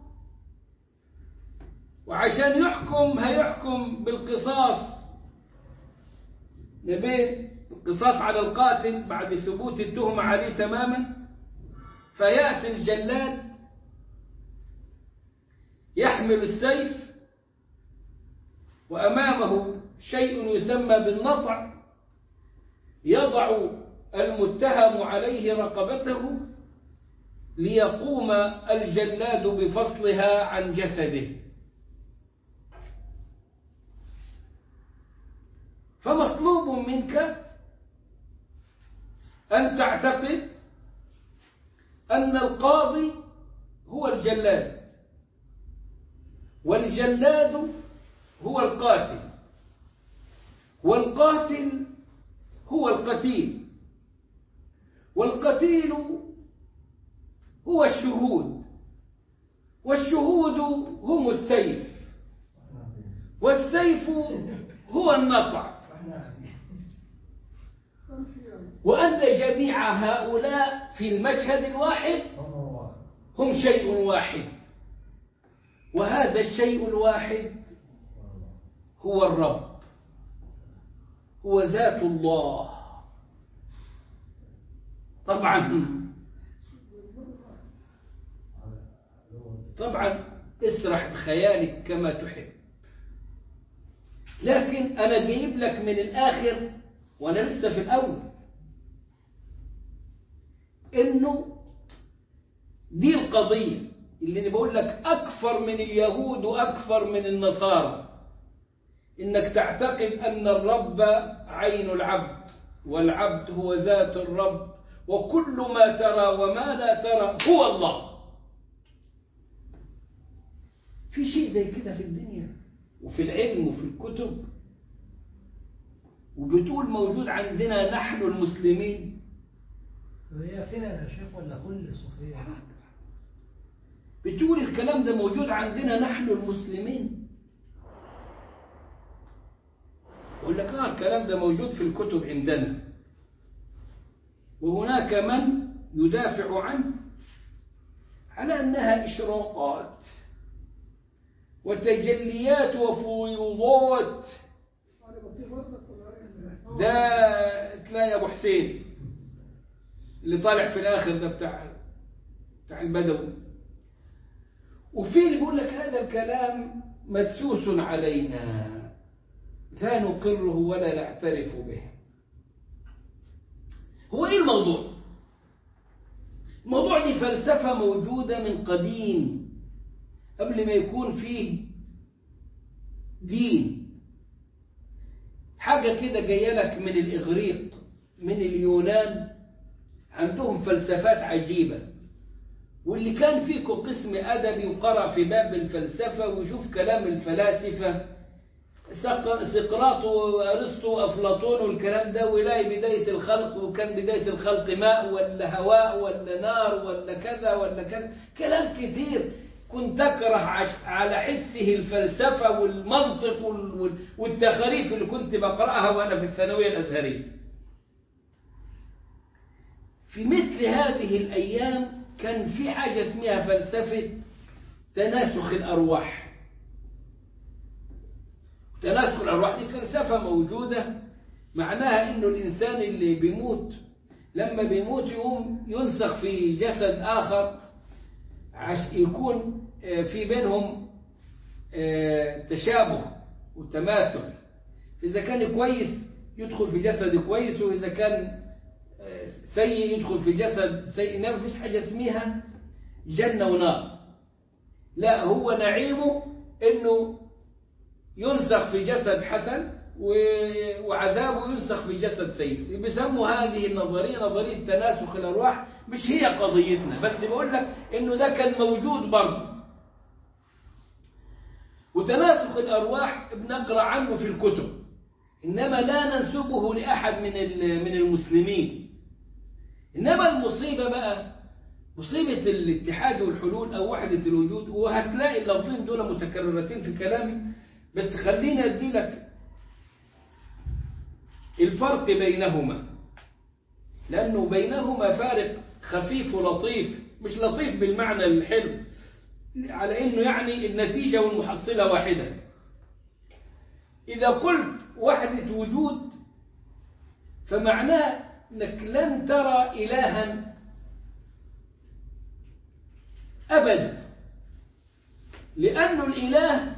وعشان يحكم هيحكم بالقصاص ما بين القصاص على القاتل بعد ثبوت التهمة عليه تماما فيأتي الجلاد يحمل السيف وأمامه شيء يسمى بالنطع يضع المتهم عليه رقبته ليقوم الجلاد بفصلها عن جسده فمطلوب منك أن تعتقد أن القاضي هو الجلاد والجلاد هو القاتل والقاتل هو القتيل والقتيل هو الشهود والشهود هم السيف والسيف هو النطع وأن جميع هؤلاء في المشهد الواحد هم شيء واحد وهذا الشيء الواحد هو الرب هو ذات الله طبعا طبعا اسرح بخيالك كما تحب لكن أنا جايب لك من الآخر وأنا لسه في الأول إنه دي القضية اللي أنا بقول لك أكثر من اليهود وأكثر من النصارى إنك تعتقد أن الرب عين العبد والعبد هو ذات الرب وكل ما ترى وما لا ترى هو الله في شيء زي كده في الدنيا وفي العلم وفي الكتب وبتقول موجود عندنا نحن المسلمين وهي فينا يا شيخ ولا كل الصوفية بتقول الكلام ده موجود عندنا نحن المسلمين يقول لك اه الكلام ده موجود في الكتب عندنا وهناك من يدافع عنه على أنها إشراقات وتجليات وفيوضات على بطيء برضك ولا إيه؟ ده تلاقي أبو حسين اللي طالع في الآخر ده بتاع بتاع البدوي وفي اللي بيقول لك هذا الكلام مدسوس علينا لا نقره ولا نعترف به هو ايه الموضوع الموضوع دي فلسفة موجودة من قديم قبل ما يكون فيه دين حاجة كده جاية لك من الإغريق من اليونان عندهم فلسفات عجيبة واللي كان فيكم قسم أدبي وقرأ في باب الفلسفة ويشوف كلام الفلاسفة سق- سقراط وأرسطو وأفلاطون والكلام ده ويلاقي بداية الخلق وكان بداية الخلق ماء ولا هواء ولا نار ولا كذا ولا كذا كلام كثير كنت أكره عش- على حسه الفلسفة والمنطق وال- وال- والتخاريف اللي كنت بقرأها وأنا في الثانوية الأزهرية في مثل هذه الأيام كان في حاجة اسمها فلسفة تناسخ الأرواح تناسخ الأرواح دي فلسفة موجودة معناها إنه الإنسان اللي بيموت لما بيموت يقوم ينسخ في جسد آخر عش يكون آه، في بينهم آه، تشابه وتماثل إذا كان كويس يدخل في جسد كويس وإذا كان آه، سيء يدخل في جسد سيء إنما مفيش حاجة اسمها جنة ونار لا هو نعيمه إنه ينسخ في جسد حسن و- وعذابه ينسخ في جسد سيء بيسموا هذه النظرية نظرية تناسخ الأرواح مش هي قضيتنا بس بقول لك إنه ده كان موجود برضه وتناسخ الأرواح بنقرأ عنه في الكتب إنما لا ننسبه لأحد من ال- من المسلمين إنما المصيبة بقى مصيبة الاتحاد والحلول أو وحدة الوجود وهتلاقي اللفظين دول متكررتين في كلامي بس خليني أدي لك الفرق بينهما لأنه بينهما فارق خفيف ولطيف مش لطيف بالمعنى الحلو على إنه يعني النتيجة والمحصلة واحدة إذا قلت وحدة وجود فمعناه أنك لن ترى إلها أبدا لأن الإله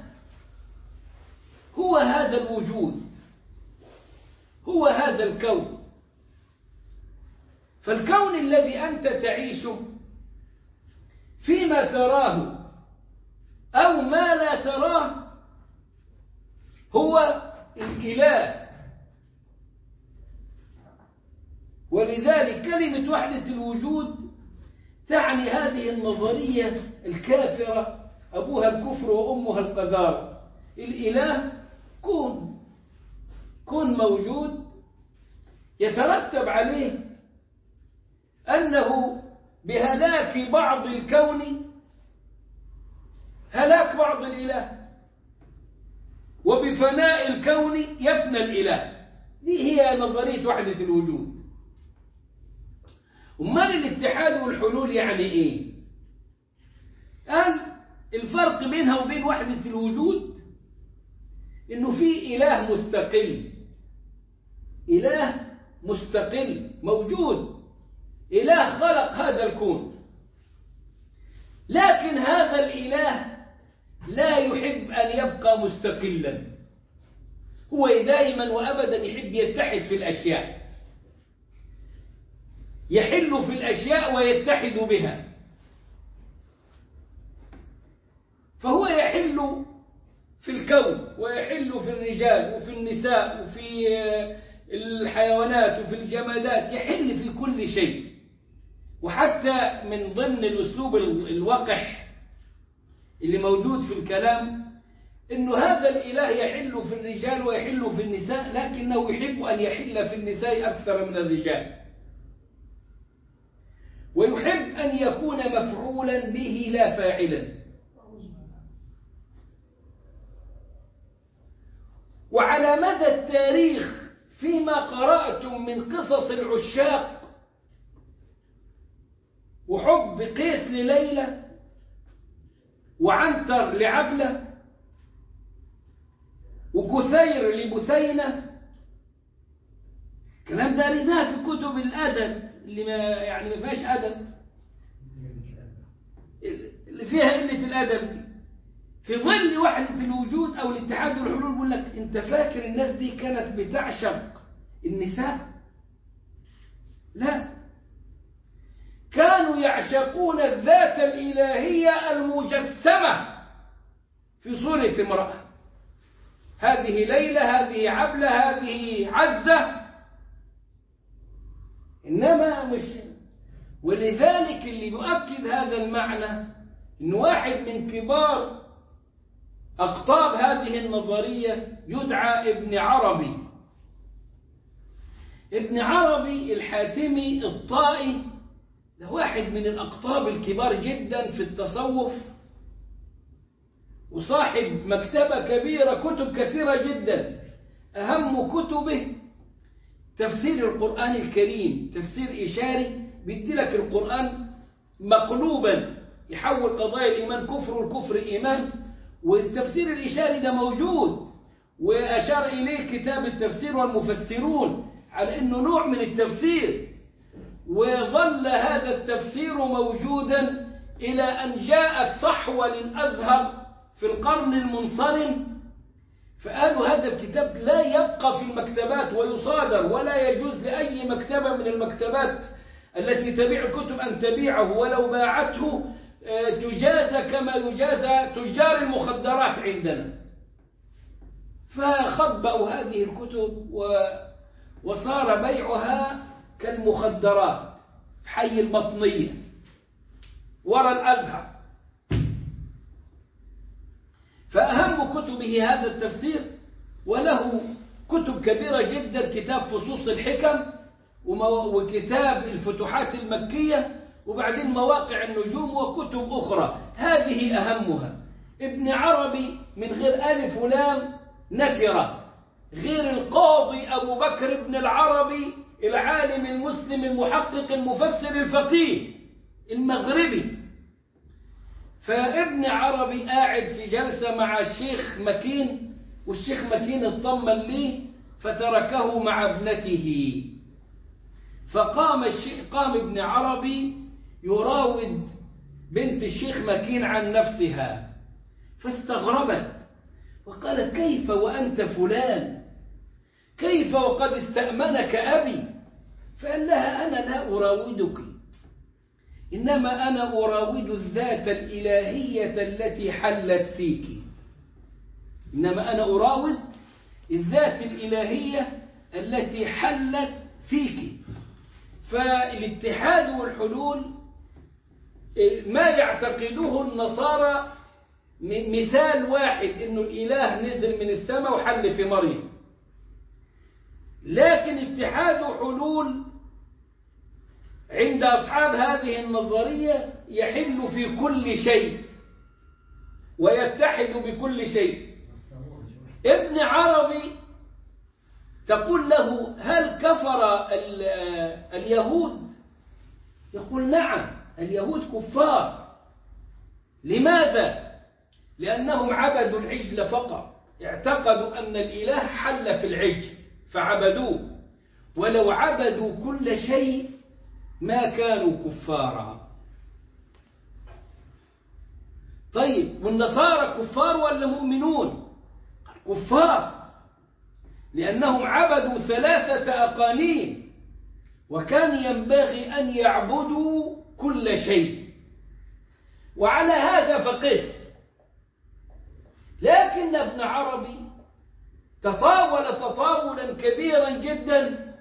هو هذا الوجود هو هذا الكون فالكون الذي أنت تعيشه فيما تراه أو ما لا تراه هو الإله ولذلك كلمة وحدة الوجود تعني هذه النظرية الكافرة أبوها الكفر وأمها القذارة الإله كون كون موجود يترتب عليه أنه بهلاك بعض الكون هلاك بعض الإله وبفناء الكون يفنى الإله دي هي نظرية وحدة الوجود أمال الاتحاد والحلول يعني إيه قال الفرق بينها وبين وحدة الوجود إنه في إله مستقل إله مستقل موجود إله خلق هذا الكون لكن هذا الإله لا يحب أن يبقى مستقلا هو دائما وأبدا يحب يتحد في الأشياء يحل في الأشياء ويتحد بها فهو يحل في الكون ويحل في الرجال وفي النساء وفي الحيوانات وفي الجمادات يحل في كل شيء وحتى من ضمن الأسلوب الوقح اللي موجود في الكلام انه هذا الاله يحل في الرجال ويحل في النساء لكنه يحب ان يحل في النساء اكثر من الرجال ويحب ان يكون مفعولا به لا فاعلا وعلى مدى التاريخ فيما قراتم من قصص العشاق وحب قيس لليلى وعنتر لعبلة وكثير لبثينة الكلام ده قريناه في كتب الأدب اللي ما يعني ما فيهاش أدب اللي فيها قلة الأدب دي في ظل وحدة الوجود أو الاتحاد والحلول بيقول لك أنت فاكر الناس دي كانت بتعشق النساء؟ لا كانوا يعشقون الذات الإلهية المجسمة في صورة امرأة هذه ليلى هذه عبلة هذه عزة إنما مش ولذلك اللي يؤكد هذا المعنى إن واحد من كبار أقطاب هذه النظرية يدعى ابن عربي ابن عربي الحاتمي الطائي ده واحد من الأقطاب الكبار جدا في التصوف وصاحب مكتبة كبيرة كتب كثيرة جدا أهم كتبه تفسير القرآن الكريم تفسير إشاري بيدي لك القرآن مقلوبا يحول قضايا الإيمان كفر والكفر إيمان والتفسير الإشاري ده موجود وأشار إليه كتاب التفسير والمفسرون على أنه نوع من التفسير وظل هذا التفسير موجودا إلى أن جاءت صحوة للأزهر في القرن المنصرم فقالوا هذا الكتاب لا يبقى في المكتبات ويصادر ولا يجوز لأي مكتبة من المكتبات التي تبيع الكتب أن تبيعه ولو باعته تجازى كما يجازى تجار المخدرات عندنا فخبأوا هذه الكتب و وصار بيعها كالمخدرات في حي البطنية وراء الأزهر فأهم كتبه هذا التفسير وله كتب كبيرة جدا كتاب فصوص الحكم وكتاب الفتوحات المكية وبعدين مواقع النجوم وكتب أخرى هذه أهمها ابن عربي من غير ألف ولام نكرة غير القاضي أبو بكر بن العربي العالم المسلم المحقق المفسر الفقيه المغربي فابن عربي قاعد في جلسة مع الشيخ مكين والشيخ مكين اطمن ليه فتركه مع ابنته فقام الشيخ قام ابن عربي يراود بنت الشيخ مكين عن نفسها فاستغربت وقالت كيف وأنت فلان كيف وقد استأمنك أبي فقال لها أنا لا أراودك إنما أنا أراود الذات الإلهية التي حلت فيك إنما أنا أراود الذات الإلهية التي حلت فيك فالاتحاد والحلول ما يعتقده النصارى مثال واحد انه الاله نزل من السماء وحل في مريم لكن اتحاد وحلول عند اصحاب هذه النظريه يحل في كل شيء ويتحد بكل شيء ابن عربي تقول له هل كفر اليهود يقول نعم اليهود كفار لماذا لأنهم عبدوا العجل فقط اعتقدوا أن الإله حل في العجل فعبدوه ولو عبدوا كل شيء ما كانوا كفارا طيب والنصارى كفار ولا مؤمنون كفار لأنهم عبدوا ثلاثة أقانيم وكان ينبغي أن يعبدوا كل شيء وعلى هذا فقس لكن ابن عربي تطاول تطاولا كبيرا جدا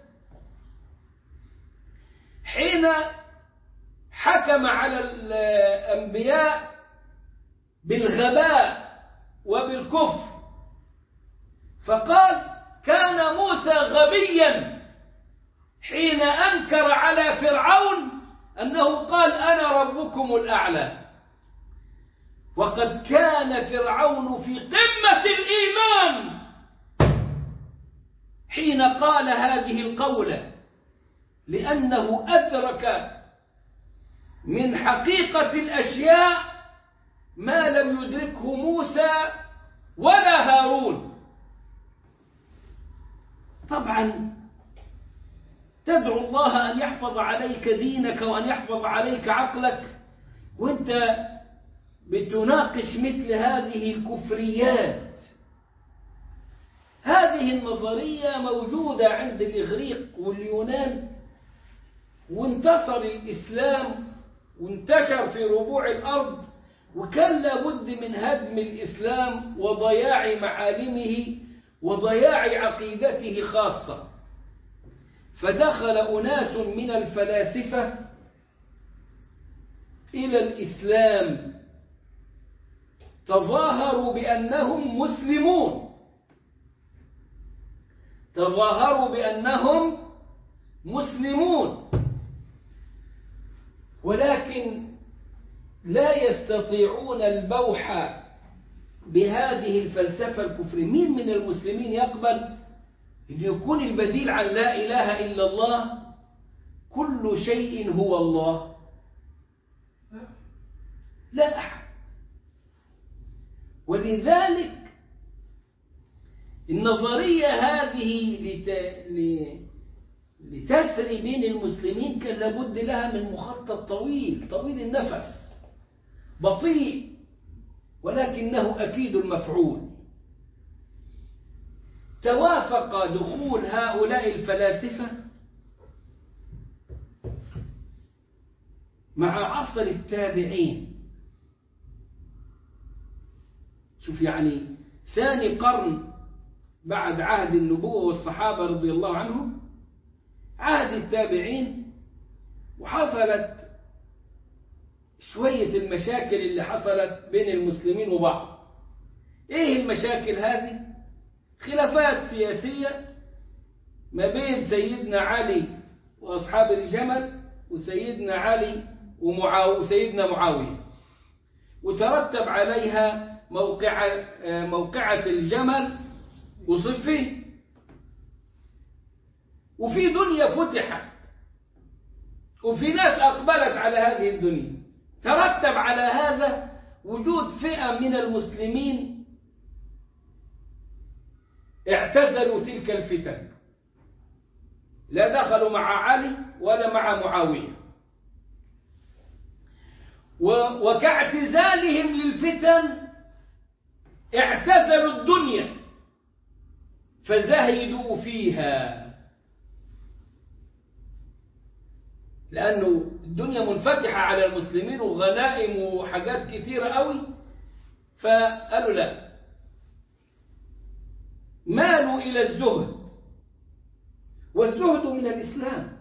حين حكم على الأنبياء بالغباء وبالكفر فقال كان موسى غبيا حين أنكر على فرعون أنه قال أنا ربكم الأعلى وقد كان فرعون في قمة الإيمان حين قال هذه القولة لأنه أدرك من حقيقة الأشياء ما لم يدركه موسى ولا هارون طبعا تدعو الله أن يحفظ عليك دينك وأن يحفظ عليك عقلك وانت بتناقش مثل هذه الكفريات هذه النظرية موجودة عند الإغريق واليونان وانتصر الإسلام وانتشر في ربوع الأرض وكان لابد من هدم الإسلام وضياع معالمه وضياع عقيدته خاصة فدخل أناس من الفلاسفة إلى الإسلام تظاهروا بأنهم مسلمون تظاهروا بأنهم مسلمون ولكن لا يستطيعون البوح بهذه الفلسفة الكفرية مين من المسلمين يقبل أن يكون البديل عن لا إله إلا الله كل شيء هو الله لا أحد ولذلك النظرية هذه لت... ل... لتسري بين المسلمين كان لابد لها من مخطط طويل طويل النفس بطيء ولكنه أكيد المفعول توافق دخول هؤلاء الفلاسفة مع عصر التابعين شوف يعني ثاني قرن بعد عهد النبوة والصحابة رضي الله عنهم عهد التابعين وحصلت شوية المشاكل اللي حصلت بين المسلمين وبعض ايه المشاكل هذه خلافات سياسية ما بين سيدنا علي وأصحاب الجمل وسيدنا علي ومعاو- وسيدنا معاوية وترتب عليها موقع آه، موقعة الجمل وصفين وفي دنيا فتحت وفي ناس أقبلت على هذه الدنيا ترتب على هذا وجود فئة من المسلمين اعتزلوا تلك الفتن لا دخلوا مع علي ولا مع معاوية و- وكاعتزالهم للفتن اعتزلوا الدنيا فزهدوا فيها لأنه الدنيا منفتحة على المسلمين وغنائم وحاجات كثيرة قوي فقالوا لا مالوا إلى الزهد والزهد من الإسلام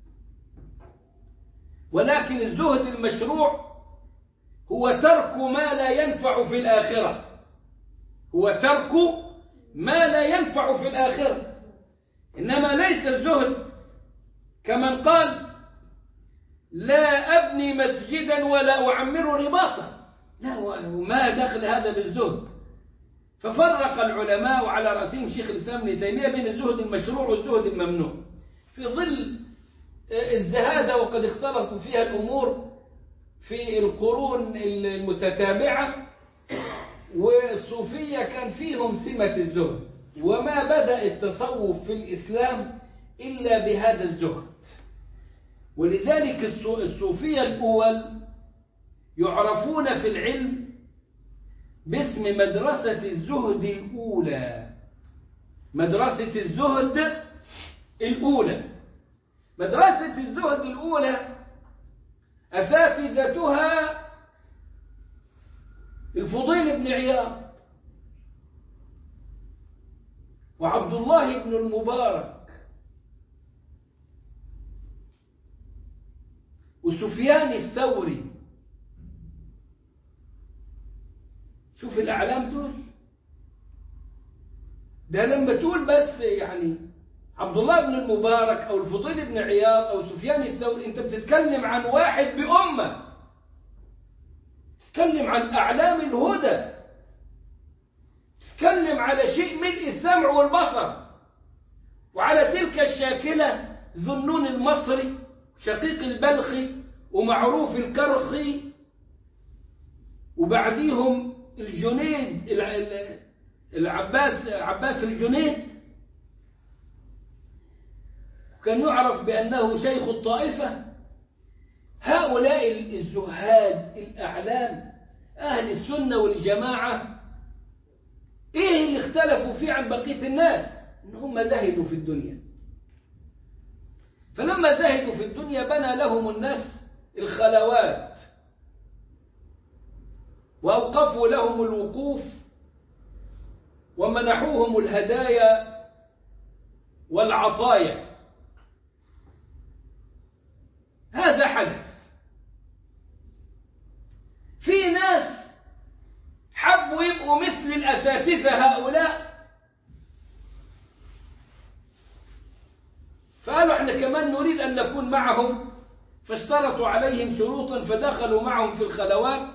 ولكن الزهد المشروع هو ترك ما لا ينفع في الآخرة هو ترك ما لا ينفع في الآخرة إنما ليس الزهد كمن قال لا أبني مسجدا ولا أعمر رباطا لا وما دخل هذا بالزهد ففرق العلماء على رأسهم شيخ الإسلام ابن تيمية بين الزهد المشروع والزهد الممنوع في ظل الزهادة وقد اختلطوا فيها الأمور في القرون المتتابعة والصوفية كان فيهم سمة الزهد وما بدأ التصوف في الإسلام إلا بهذا الزهد ولذلك الصو- الصوفية الأول يعرفون في العلم باسم مدرسة الزهد الأولى مدرسة الزهد الأولى مدرسة الزهد الأولى أساتذتها الفضيل بن عياض وعبد الله بن المبارك وسفيان الثوري شوف الأعلام دول ده لما تقول بس يعني عبد الله بن المبارك أو الفضيل بن عياض أو سفيان الثوري أنت بتتكلم عن واحد بأمة تتكلم عن أعلام الهدى تتكلم على شيء ملء السمع والبصر وعلى تلك الشاكلة ذنون المصري شقيق البلخي ومعروف الكرخي وبعديهم الجنيد الع- ال- العباس عباس الجنيد كان يعرف بأنه شيخ الطائفة هؤلاء الزهاد الأعلام أهل السنة والجماعة إيه اللي اختلفوا فيه عن بقية الناس إن هم زهدوا في الدنيا فلما زهدوا في الدنيا بنى لهم الناس الخلوات وأوقفوا لهم الوقوف ومنحوهم الهدايا والعطايا هذا حدث في ناس حبوا يبقوا مثل الأساتذة هؤلاء فقالوا احنا كمان نريد أن نكون معهم فاشترطوا عليهم شروطا فدخلوا معهم في الخلوات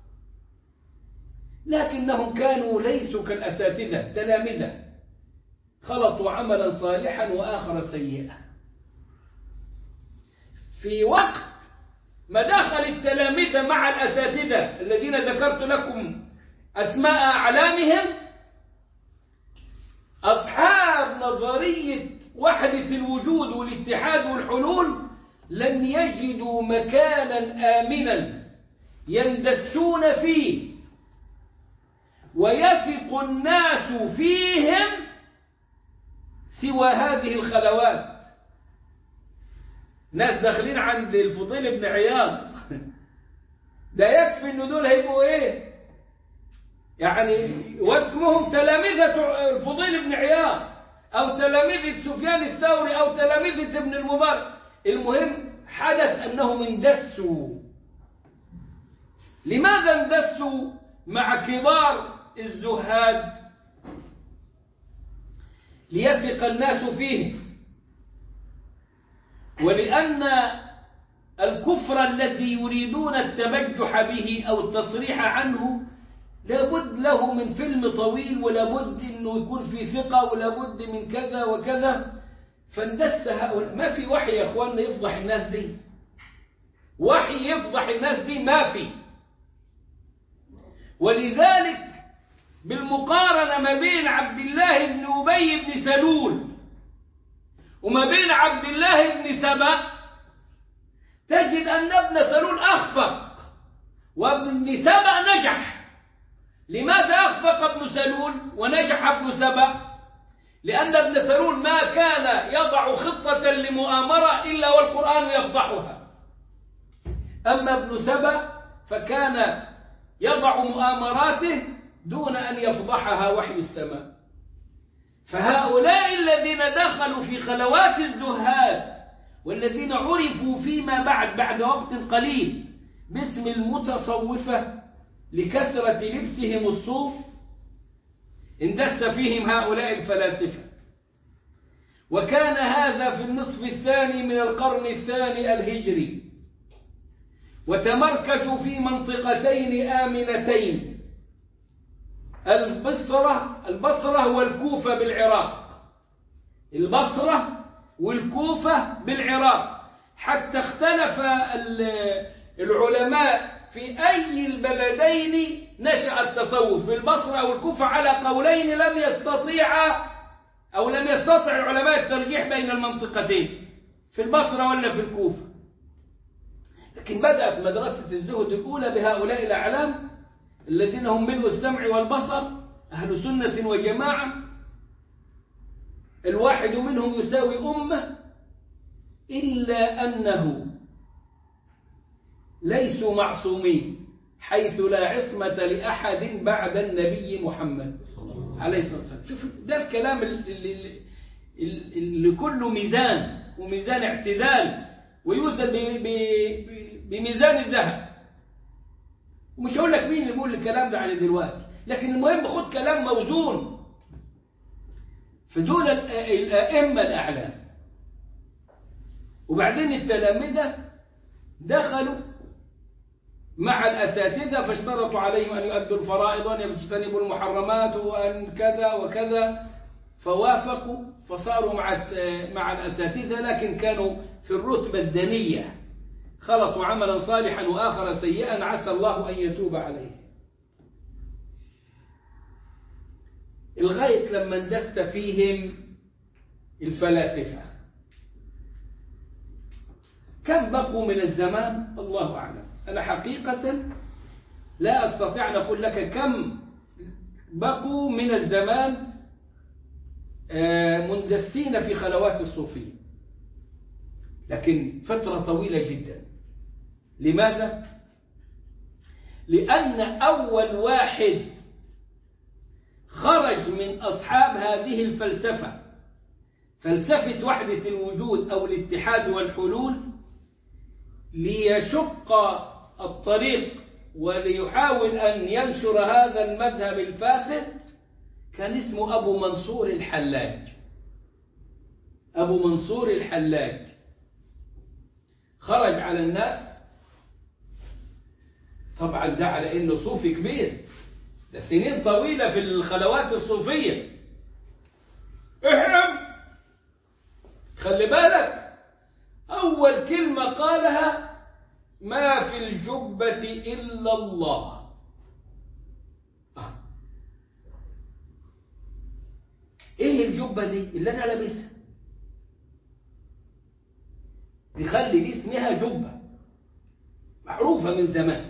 لكنهم كانوا ليسوا كالأساتذة تلامذة خلطوا عملا صالحا وآخر سيئا في وقت ما دخل التلامذة مع الأساتذة الذين ذكرت لكم أسماء أعلامهم أصحاب نظرية وحدة الوجود والاتحاد والحلول لن يجدوا مكانا آمنا يندسون فيه ويثق الناس فيهم سوى هذه الخلوات ناس داخلين عند الفضيل بن عياض ده يكفي ان دول هيبقوا ايه يعني واسمهم تلامذة الفضيل بن عياض او تلامذة سفيان الثوري او تلامذة ابن المبارك المهم حدث انهم اندسوا لماذا اندسوا مع كبار الزهاد ليثق الناس فيهم ولأن الكفر الذي يريدون التبجح به أو التصريح عنه لابد له من فيلم طويل ولابد أنه يكون في ثقة ولابد من كذا وكذا فاندس هؤلاء ما في وحي يا أخواننا يفضح الناس دي وحي يفضح الناس دي ما في ولذلك بالمقارنة ما بين عبد الله بن أبي بن سلول وما بين عبد الله بن سبأ تجد أن ابن سلول أخفق وابن سبأ نجح لماذا أخفق ابن سلول ونجح ابن سبأ لأن ابن سلول ما كان يضع خطة لمؤامرة إلا والقرآن يفضحها أما ابن سبأ فكان يضع مؤامراته دون أن يفضحها وحي السماء فهؤلاء الذين دخلوا في خلوات الزهاد والذين عرفوا فيما بعد بعد وقت قليل باسم المتصوفة لكثرة لبسهم الصوف اندس فيهم هؤلاء الفلاسفة وكان هذا في النصف الثاني من القرن الثاني الهجري وتمركزوا في منطقتين آمنتين البصرة البصرة والكوفة بالعراق البصرة والكوفة بالعراق حتى اختلف العلماء في أي البلدين نشأ التصوف في البصرة أو الكوفة على قولين لم يستطيع أو لم يستطع العلماء الترجيح بين المنطقتين في البصرة ولا في الكوفة لكن بدأت مدرسة الزهد الأولى بهؤلاء الأعلام الذين هم ملء السمع والبصر أهل سنة وجماعة الواحد منهم يساوي أمة إلا أنه ليسوا معصومين حيث لا عصمة لأحد بعد النبي محمد عليه الصلاة والسلام شوف ده الكلام اللي, اللي كله ميزان وميزان اعتدال ويوزن بميزان الذهب ومش هقول لك مين اللي بيقول الكلام ده على دلوقتي لكن المهم خد كلام موزون في دول الأئمة الأعلام وبعدين التلامذة دخلوا مع الأساتذة فاشترطوا عليهم أن يؤدوا الفرائض وأن يجتنبوا المحرمات وأن كذا وكذا فوافقوا فصاروا مع مع الأساتذة لكن كانوا في الرتبة الدنية خلطوا عملا صالحا وآخر سيئا عسى الله أن يتوب عليه لغاية لما اندس فيهم الفلاسفة كم بقوا من الزمان الله أعلم أنا حقيقة لا أستطيع أن أقول لك كم بقوا من الزمان مندسين في خلوات الصوفية لكن فترة طويلة جدا لماذا؟ لأن أول واحد خرج من أصحاب هذه الفلسفة فلسفة وحدة الوجود أو الاتحاد والحلول ليشق الطريق وليحاول أن ينشر هذا المذهب الفاسد كان اسمه أبو منصور الحلاج أبو منصور الحلاج خرج على الناس طبعا ده على انه صوفي كبير ده سنين طويلة في الخلوات الصوفية احرم خلي بالك أول كلمة قالها ما في الجبة إلا الله آه. ايه الجبة دي اللي انا لابسها تخلي دي اسمها جبة معروفة من زمان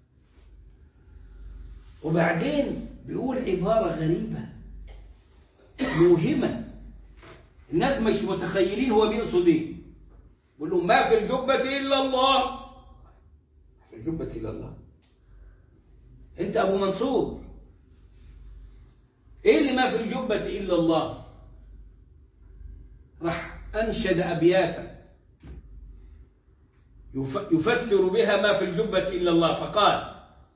وبعدين بيقول عبارة غريبة موهمة الناس مش متخيلين هو بيقصد ايه بيقول لهم ما في الجبة إلا الله في الجبة إلا الله انت أبو منصور ايه اللي ما في الجبة إلا الله راح أنشد أبياتا يفسر بها ما في الجبة إلا الله فقال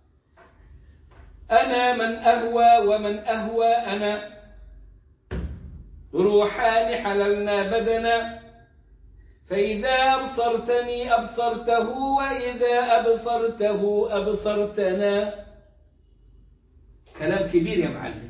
أنا من أهوى ومن أهوى أنا روحان حللنا بدنا فإذا أبصرتني أبصرته وإذا أبصرته أبصرتنا كلام كبير يا معلم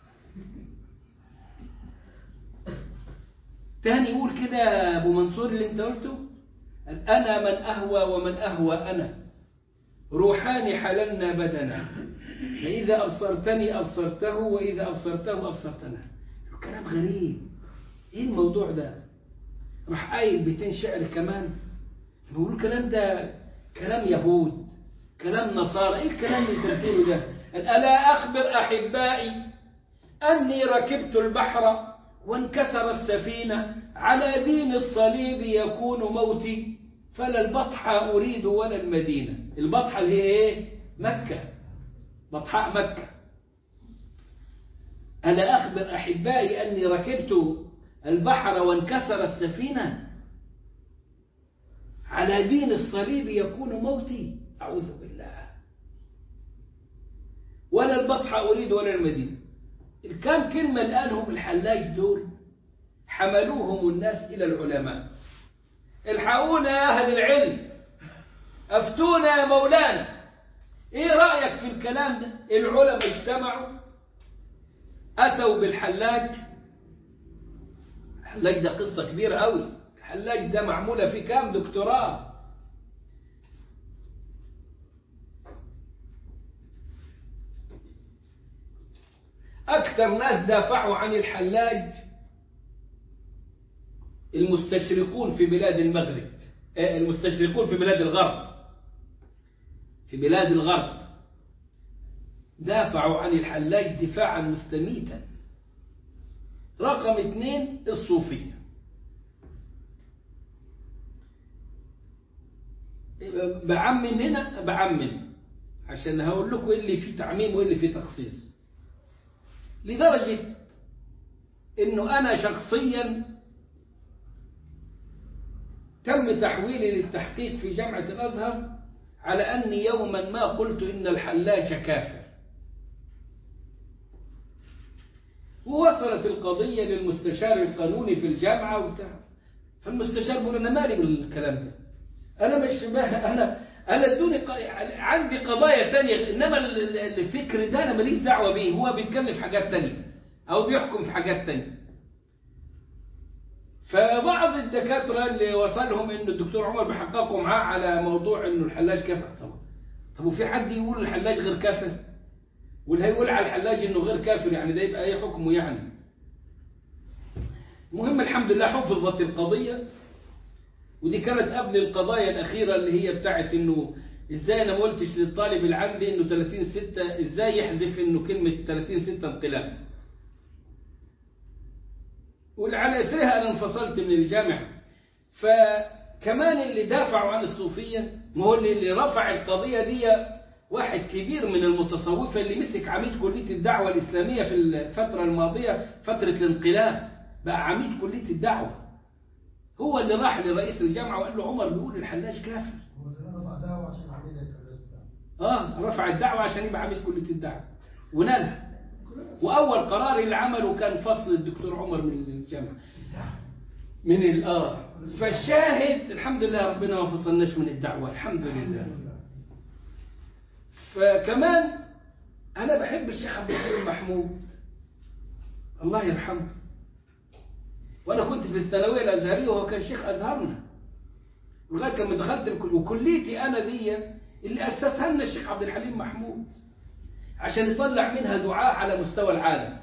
تاني يقول كده أبو منصور اللي انت قلته أنا من أهوى ومن أهوى أنا روحان حللنا بدنا فإذا أبصرتني أبصرته وإذا أبصرته أبصرتنا كلام غريب إيه الموضوع ده راح قايل بيتين شعر كمان بيقول الكلام ده كلام يهود كلام نصارى ايه الكلام اللي انت بتقوله ده الا اخبر احبائي اني ركبت البحر وانكسر السفينه على دين الصليب يكون موتي فلا البطحة اريد ولا المدينه البطحه اللي هي ايه مكه بطحاء مكه الا اخبر احبائي اني ركبت البحر وانكسر السفينة على دين الصليب يكون موتي أعوذ بالله ولا البطحة أريد ولا المدينة الكام كلمة اللي قالهم الحلاج دول حملوهم الناس إلى العلماء الحقونا يا أهل العلم أفتونا يا مولانا إيه رأيك في الكلام ده العلماء اجتمعوا أتوا بالحلاج الحلاج ده قصة كبيرة قوي الحلاج ده معمولة في كام دكتوراه أكثر ناس دافعوا عن الحلاج المستشرقون في بلاد المغرب المستشرقون في بلاد الغرب في بلاد الغرب دافعوا عن الحلاج دفاعا مستميتا رقم اثنين الصوفية بعمم هنا بعمم عشان هقول لكم ايه اللي فيه تعميم وايه اللي فيه تخصيص لدرجة انه انا شخصيا تم تحويلي للتحقيق في جامعة الازهر على اني يوما ما قلت ان الحلاج كافر ووصلت القضية للمستشار القانوني في الجامعة وبتاع فالمستشار بيقول أنا مالي بالكلام ده أنا مش أنا أنا ادوني ق... عندي قضايا تانية إنما الفكر ده أنا ماليش دعوة بيه هو بيتكلم في حاجات تانية أو بيحكم في حاجات تانية فبعض الدكاترة اللي وصلهم إنه الدكتور عمر بيحققوا معاه على موضوع إنه الحلاج كافر طبعا طب وفي حد يقول الحلاج غير كافر واللي هيقول على الحلاج انه غير كافر يعني ده يبقى ايه حكمه يعني المهم الحمد لله حفظت القضية ودي كانت قبل القضايا الأخيرة اللي هي بتاعت انه ازاي انا ما قلتش للطالب اللي عندي انه 30 6 ازاي يحذف انه كلمة 30 6 انقلاب وعلى اثرها انا انفصلت من الجامعة فكمان اللي دافعوا عن الصوفية ما هو اللي, اللي رفع القضية دي واحد كبير من المتصوفة اللي مسك عميد كلية الدعوة الإسلامية في الفترة الماضية فترة الانقلاب بقى عميد كلية الدعوة هو اللي راح لرئيس الجامعة وقال له عمر بيقول الحلاج كافر هو ده رفع دعوة عشان عميل الكلام اه رفع الدعوة عشان يبقى عميد كلية الدعوة ونالها وأول قرار اللي عمله كان فصل الدكتور عمر من الجامعة من الآه فالشاهد الحمد لله ربنا ما فصلناش من الدعوة الحمد لله فكمان أنا بحب الشيخ عبد الحليم محمود الله يرحمه وأنا كنت في الثانوية الأزهرية وهو كان شيخ أزهرنا لغاية لما دخلت الكل... وكليتي أنا دي اللي أسسها لنا الشيخ عبد الحليم محمود عشان يطلع منها دعاء على مستوى العالم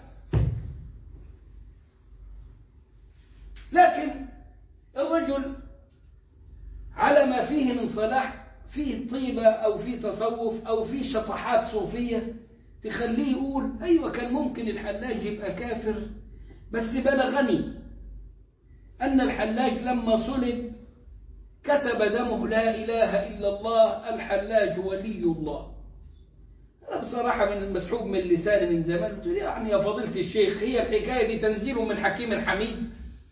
لكن الرجل على ما فيه من صلاح فيه طيبة أو فيه تصوف أو فيه شطحات صوفية تخليه يقول أيوة كان ممكن الحلاج يبقى كافر بس بلغني أن الحلاج لما صلب كتب دمه لا إله إلا الله الحلاج ولي الله أنا بصراحة من المسحوب من لساني من زمان قلت يعني يا فضيلة الشيخ هي الحكاية دي تنزيل من حكيم حميد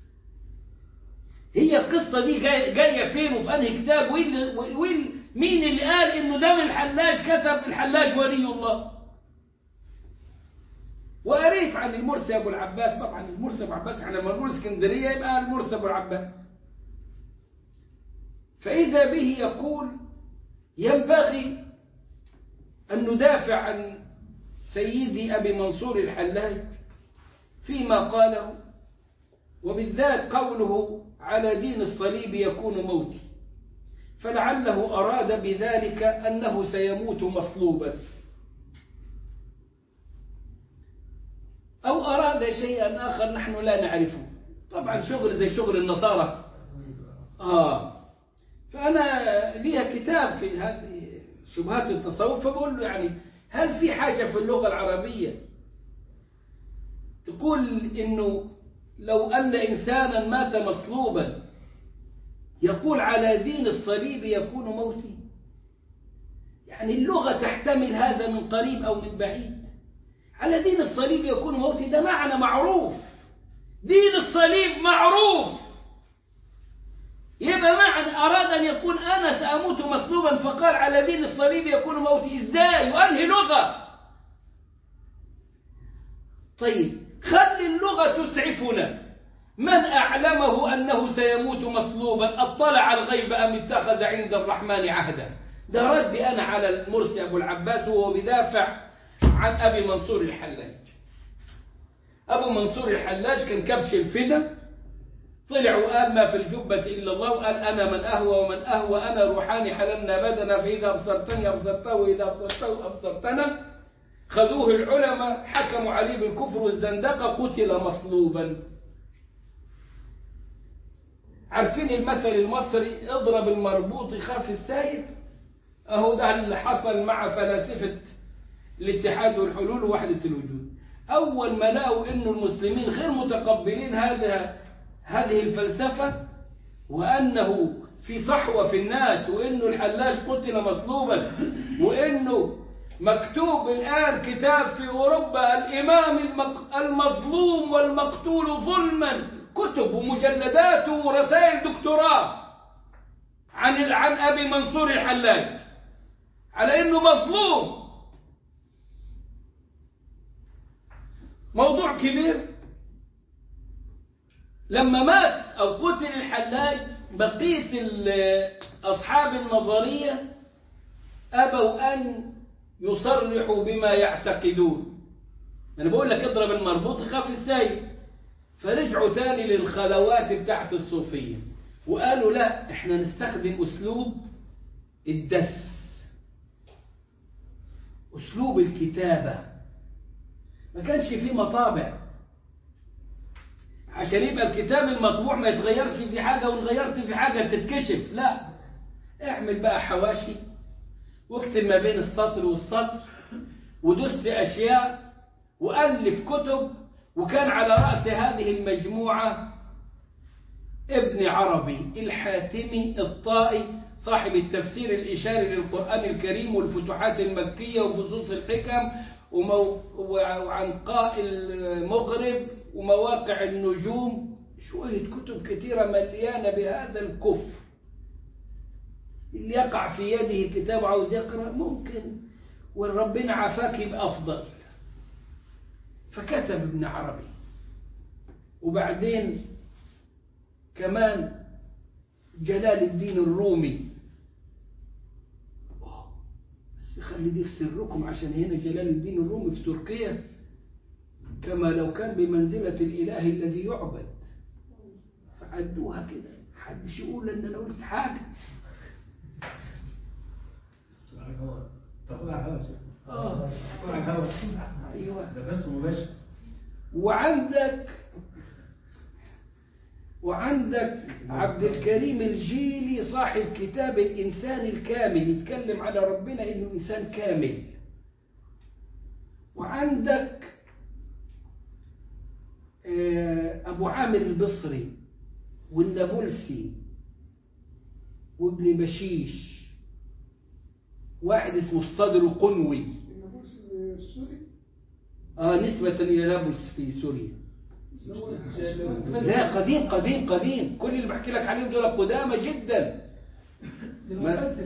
هي القصة دي جاية, جاية فين وفي أنهي كتاب وين وين مين اللي قال إنه دم الحلاج كتب الحلاج ولي الله وقريت عن المرسي أبو العباس طبعا المرسي أبو العباس احنا لما نقول اسكندرية يبقى المرسي أبو العباس فإذا به يقول ينبغي أن ندافع عن سيدي أبي منصور الحلاج فيما قاله وبالذات قوله على دين الصليب يكون موتي فلعله أراد بذلك أنه سيموت مصلوبا أو أراد شيئا آخر نحن لا نعرفه طبعا شغل زي شغل النصارى آه فأنا لي كتاب في هذه شبهات التصوف فبقول له يعني هل في حاجة في اللغة العربية تقول إنه لو أن إنسانا مات مصلوبا يقول على دين الصليب يكون موتي يعني اللغة تحتمل هذا من قريب أو من بعيد على دين الصليب يكون موتي ده معنى معروف دين الصليب معروف يبقى معنى أراد أن يقول أنا سأموت مصلوبا فقال على دين الصليب يكون موتي إزاي وأنهي لغة طيب خلي اللغة تسعفنا من أعلمه أنه سيموت مصلوبا اطلع الغيب أم اتخذ عند الرحمن عهدا ده ردي أنا على المرسي أبو العباس وهو بدافع عن أبي منصور الحلاج أبو منصور الحلاج كان كبش الفدا طلع وقال ما في الجبة إلا الله وقال أنا من أهوى ومن أهوى أنا روحاني حللنا بدنا فإذا أبصرتني أبصرته وإذا أبصرته أبصرتنا خذوه العلماء حكموا عليه بالكفر والزندقة قتل مصلوبا عارفين المثل المصري اضرب المربوط يخاف السايب اهو ده اللي حصل مع فلاسفة الاتحاد والحلول ووحدة الوجود أول ما لقوا إنه المسلمين غير متقبلين هذا هذه الفلسفة وأنه في صحوة في الناس وإنه الحلاج قتل مصلوبا وإنه مكتوب الآن كتاب في أوروبا الإمام المق- المظلوم والمقتول ظلما كتب ومجلدات ورسائل دكتوراه عن ال- عن أبي منصور الحلاج على إنه مظلوم موضوع كبير لما مات أو قتل الحلاج بقية ال- أصحاب النظرية أبوا أن يصرحوا بما يعتقدون أنا بقول لك اضرب المربوط خاف السيد فرجعوا تاني للخلوات بتاعت الصوفية وقالوا لا احنا نستخدم أسلوب الدس أسلوب الكتابة ما كانش فيه مطابع عشان يبقى الكتاب المطبوع ما يتغيرش في حاجة وإن غيرت في حاجة تتكشف لا اعمل بقى حواشي واكتب ما بين السطر والسطر ودس أشياء وألف كتب وكان على رأس هذه المجموعة ابن عربي الحاتمي الطائي صاحب التفسير الإشاري للقرآن الكريم والفتوحات المكية وفصوص الحكم ومو... وعنقاء المغرب ومواقع النجوم شوية كتب كثيرة مليانة بهذا الكفر اللي يقع في يده كتاب عاوز يقرأ ممكن وربنا عافاك يبقى أفضل فكتب ابن عربي وبعدين كمان جلال الدين الرومي أوه، بس خلي دي في سركم عشان هنا جلال الدين الرومي في تركيا كما لو كان بمنزلة الإله الذي يعبد فعدوها كده محدش يقول ان انا قلت حاجة تقول على الهواء اه تقول على الهواء ايوه ده بس مباشر وعندك وعندك عبد الكريم الجيلي صاحب كتاب الإنسان الكامل يتكلم على ربنا إنه إنسان كامل وعندك آه، أبو عامر البصري والنابلسي وابن بشيش واحد اسمه الصدر قنوي النابلس السوري آه نسبة إلى نابلس في سوريا اللي هو لا قديم قديم قديم كل اللي بحكي لك عليهم دول قدامى جدا ما-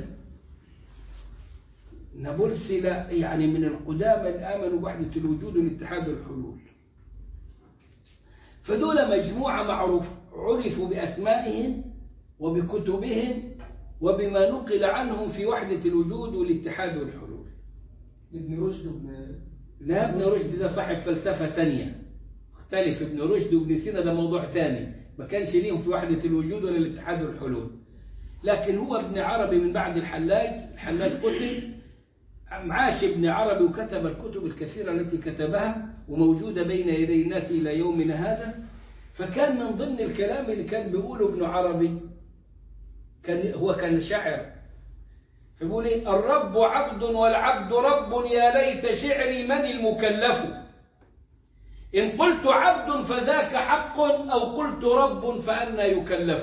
نابلسي لا يعني من القدامى اللي آمنوا بوحدة الوجود والاتحاد والحلول فدول مجموعة معروف عرفوا بأسمائهم وبكتبهم وبما نقل عنهم في وحدة الوجود والاتحاد والحلول ابن رشد وابن لا ابن رشد ده صاحب فلسفة تانية اختلف ابن رشد وابن سينا ده موضوع تاني ما كانش ليهم في وحدة الوجود ولا الاتحاد والحلول لكن هو ابن عربي من بعد الحلاج الحلاج قتل عاش ابن عربي وكتب الكتب الكثيرة التي كتبها وموجودة بين يدي الناس إلى يومنا هذا فكان من ضمن الكلام اللي كان بيقوله ابن عربي كان هو كان شاعر فيقول ايه الرب عبد والعبد رب يا ليت شعري من المكلف إن قلت عبد فذاك حق أو قلت رب فأنا يكلف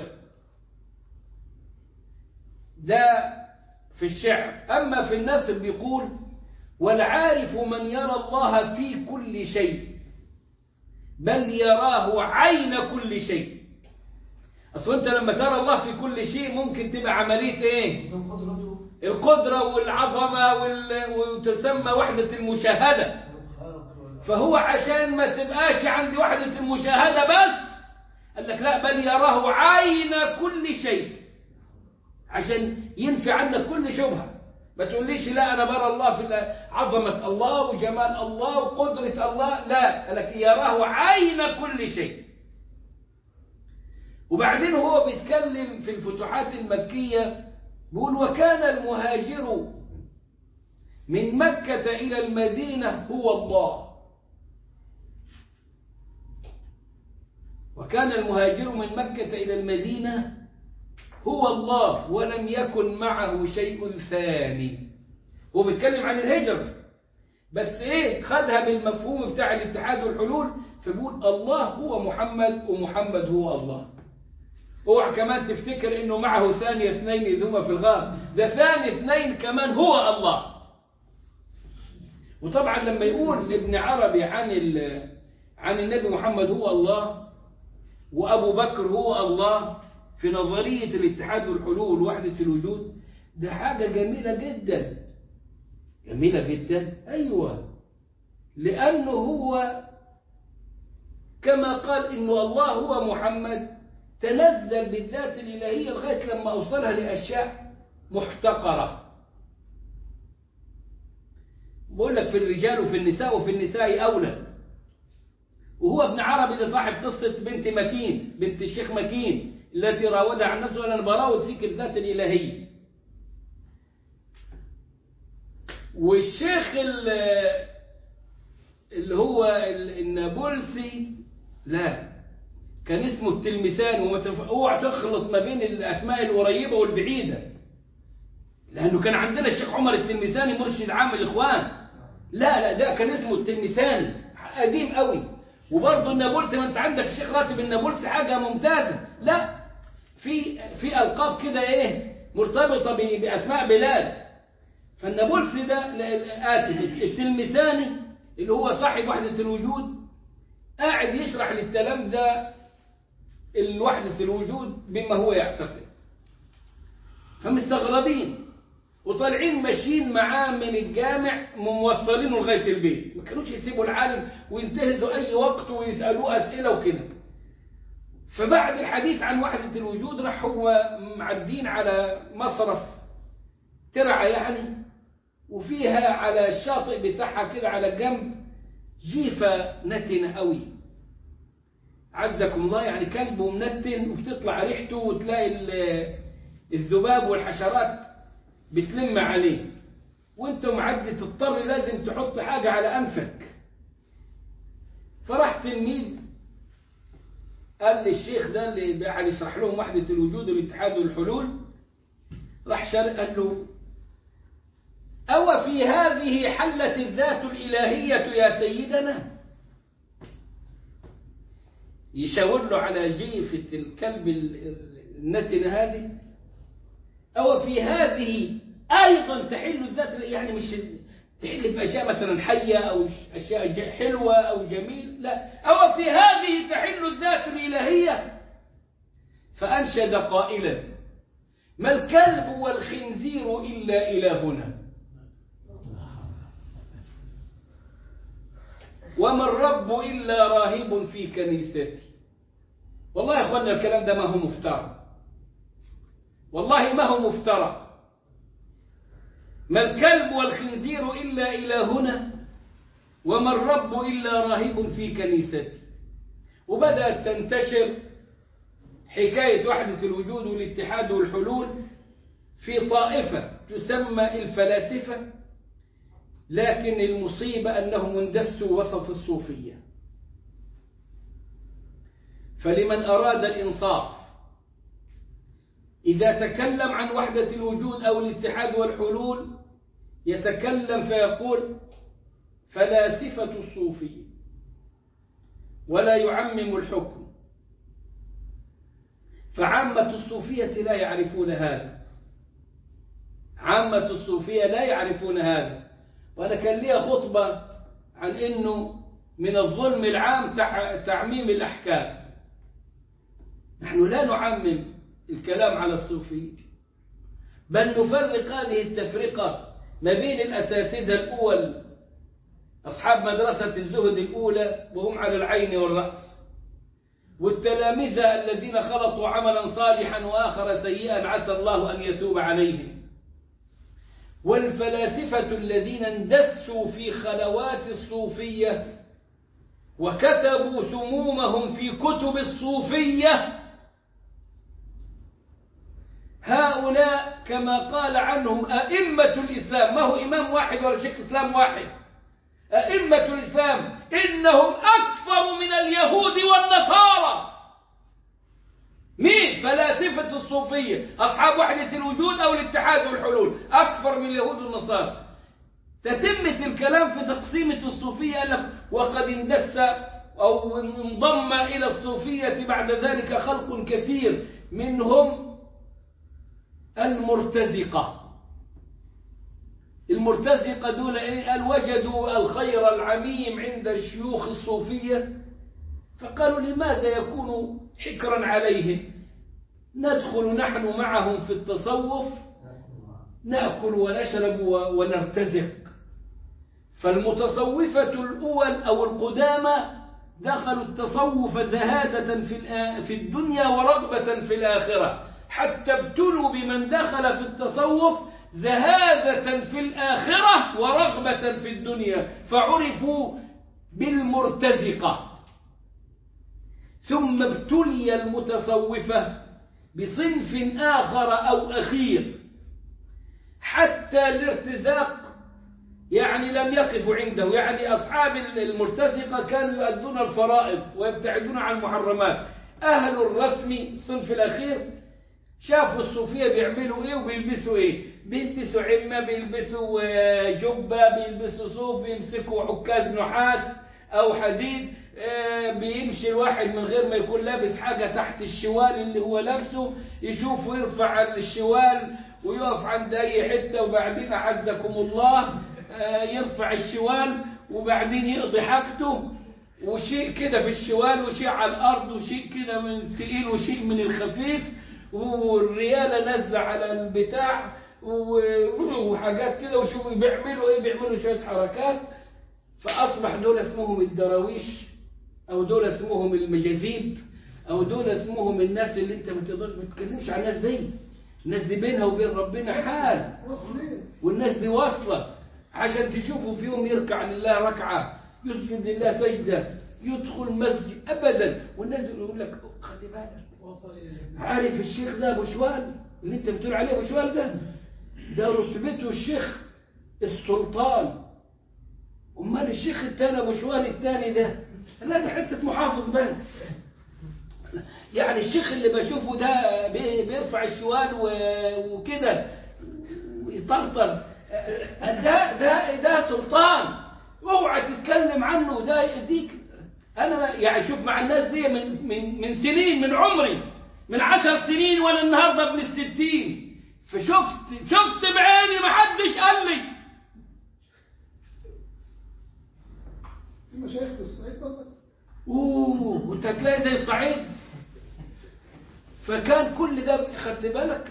ده في الشعر أما في النثر بيقول والعارف من يرى الله في كل شيء بل يراه عين كل شيء أصل أنت لما ترى الله في كل شيء ممكن تبقى عملية إيه من قدرته القدرة والعظمة وال... وتسمى وحدة المشاهدة فهو عشان ما تبقاش عندي وحدة المشاهدة بس قال لك لا بل يراه عين كل شيء عشان ينفي عنك كل شبهة ما تقوليش لا أنا برى الله في عظمة الله وجمال الله وقدرة الله لا قال لك يراه عين كل شيء وبعدين هو بيتكلم في الفتوحات المكية بيقول وكان المهاجر من مكة إلى المدينة هو الله وكان المهاجر من مكة إلى المدينة هو الله ولم يكن معه شيء ثاني هو بيتكلم عن الهجرة بس ايه خدها بالمفهوم بتاع الاتحاد والحلول فبيقول الله هو محمد ومحمد هو الله اوعى كمان تفتكر انه معه ثاني اثنين اذ هما في الغار ده ثاني اثنين كمان هو الله وطبعا لما يقول ابن عربي عن عن النبي محمد هو الله وابو بكر هو الله في نظرية الاتحاد والحلول وحدة الوجود ده حاجة جميلة جدا جميلة جدا أيوة لأنه هو كما قال إنه الله هو محمد تنزل بالذات الإلهية لغاية لما أوصلها لأشياء محتقرة بقول لك في الرجال وفي النساء وفي النساء أولى وهو ابن عربي اللي صاحب قصة بنت مكين بنت الشيخ مكين التي راودها عن نفسه أنا براود فيك الذات الإلهية والشيخ اللي هو النابلسي لا كان اسمه التلمسان وما اوعى تخلط ما بين الأسماء القريبة والبعيدة لأنه كان عندنا الشيخ عمر التلمساني مرشد عام الإخوان لا لا ده كان اسمه التلمساني قديم قوي وبرضه النابلسي ما انت عندك الشيخ راتب النابلسي حاجة ممتازة لا في في ألقاب كده إيه مرتبطة بأسماء بلاد فالنابلسي ده آسف التلمساني اللي هو صاحب وحدة الوجود قاعد يشرح للتلامذة الوحدة الوجود بما هو يعتقد فمستغربين وطالعين ماشيين معاه من الجامع موصلينه لغاية البيت ما كانوش يسيبوا العالم وينتهزوا أي وقت ويسألوه أسئلة وكده فبعد الحديث عن وحدة الوجود راح هو معدين على مصرف ترعى يعني وفيها على الشاطئ بتاعها كده على الجنب جيفة نتنة قوي عزكم الله يعني كلب منتن وبتطلع ريحته وتلاقي الذباب والحشرات بتلم عليه وانت معدي تضطر لازم تحط حاجة على أنفك فراح تلميذ قال للشيخ ده اللي قاعد يشرح لهم وحدة الوجود والاتحاد والحلول راح شار قال له أو في هذه حلت الذات الإلهية يا سيدنا يشاور له على جيفة الكلب النتن هذه أو في هذه أيضا تحل الذات يعني مش تحل في أشياء مثلا حية أو أشياء حلوة أو جميل لا أو في هذه تحل الذات الإلهية فأنشد قائلا ما الكلب والخنزير إلا إلهنا وما الرب إلا راهب في كنيستي والله يا أخوانا الكلام ده ما هو مفترض والله ما هو مفترى ما الكلب والخنزير إلا إلهنا وما الرب إلا راهب في كنيستي وبدأت تنتشر حكاية وحدة الوجود والاتحاد والحلول في طائفة تسمى الفلاسفة لكن المصيبة أنهم اندسوا وسط الصوفية فلمن أراد الإنصاف إذا تكلم عن وحدة الوجود أو الاتحاد والحلول يتكلم فيقول فلاسفة الصوفية ولا يعمم الحكم فعامة الصوفية لا يعرفون هذا عامة الصوفية لا يعرفون هذا وأنا كان لي خطبة عن أنه من الظلم العام تعميم الأحكام نحن لا نعمم الكلام على الصوفية بل نفرق هذه التفرقة ما بين الأساتذة الأول أصحاب مدرسة الزهد الأولى وهم على العين والرأس والتلامذة الذين خلطوا عملا صالحا وآخر سيئا عسى الله أن يتوب عليهم والفلاسفة الذين اندسوا في خلوات الصوفية وكتبوا سمومهم في كتب الصوفية هؤلاء كما قال عنهم أئمة الإسلام ما هو إمام واحد ولا شيخ إسلام واحد أئمة الإسلام إنهم أكثر من اليهود والنصارى مين فلاسفة الصوفية أصحاب وحدة الوجود أو الاتحاد والحلول أكثر من اليهود والنصارى تتمة الكلام في تقسيمة الصوفية لك وقد اندس أو انضم إلى الصوفية بعد ذلك خلق كثير منهم المرتزقة المرتزقة دول إيه؟ قال وجدوا الخير العميم عند الشيوخ الصوفية فقالوا لماذا يكون حكرا عليهم ندخل نحن معهم في التصوف نأكل ونشرب ونرتزق فالمتصوفة الأول أو القدامى دخلوا التصوف زهادة في الدنيا ورغبة في الآخرة حتى ابتلوا بمن دخل في التصوف زهادة في الآخرة ورغبة في الدنيا فعرفوا بالمرتزقة ثم ابتلي المتصوفة بصنف آخر أو أخير حتى الارتزاق يعني لم يقفوا عنده يعني أصحاب المرتزقة كانوا يؤدون الفرائض ويبتعدون عن المحرمات أهل الرسم الصنف الأخير شافوا الصوفية بيعملوا إيه وبيلبسوا إيه بيلبسوا عمة بيلبسوا جبة بيلبسوا صوف بيمسكوا عكاز نحاس أو حديد بيمشي الواحد من غير ما يكون لابس حاجة تحت الشوال اللي هو لابسه يشوفه يرفع الشوال ويقف عند أي حتة وبعدين أعزكم الله يرفع الشوال وبعدين يقضي حاجته وشيء كده في الشوال وشيء على الأرض وشيء كده من الثقيل وشيء من الخفيف والريالة نازلة على البتاع وحاجات كده وشوفوا بيعملوا ايه بيعملوا شوية حركات فأصبح دول اسمهم الدراويش أو دول اسمهم المجاذيب أو دول اسمهم الناس اللي انت ما تقدرش ما تتكلمش عن الناس دي الناس دي بينها وبين ربنا حال والناس دي واصلة عشان تشوفوا فيهم يركع لله ركعة يسجد لله سجدة يدخل مسجد أبدا والناس دي يقول لك خلي بالك عارف الشيخ ده ابو شوال اللي انت بتقول عليه ابو شوال ده ده رتبته الشيخ السلطان امال الشيخ الثاني ابو شوال الثاني ده لا ده حته محافظ بس يعني الشيخ اللي بشوفه ده بيرفع الشوال وكده ويطرطر ده ده ده سلطان اوعى تتكلم عنه ده يأذيك انا يعني شوف مع الناس دي من من من سنين من عمري من عشر سنين وانا النهارده ابن الستين فشفت شفت بعيني ما حدش قال لي في مشايخ في الصعيد طبعا اوه وانت هتلاقي زي الصعيد فكان كل ده خدت بالك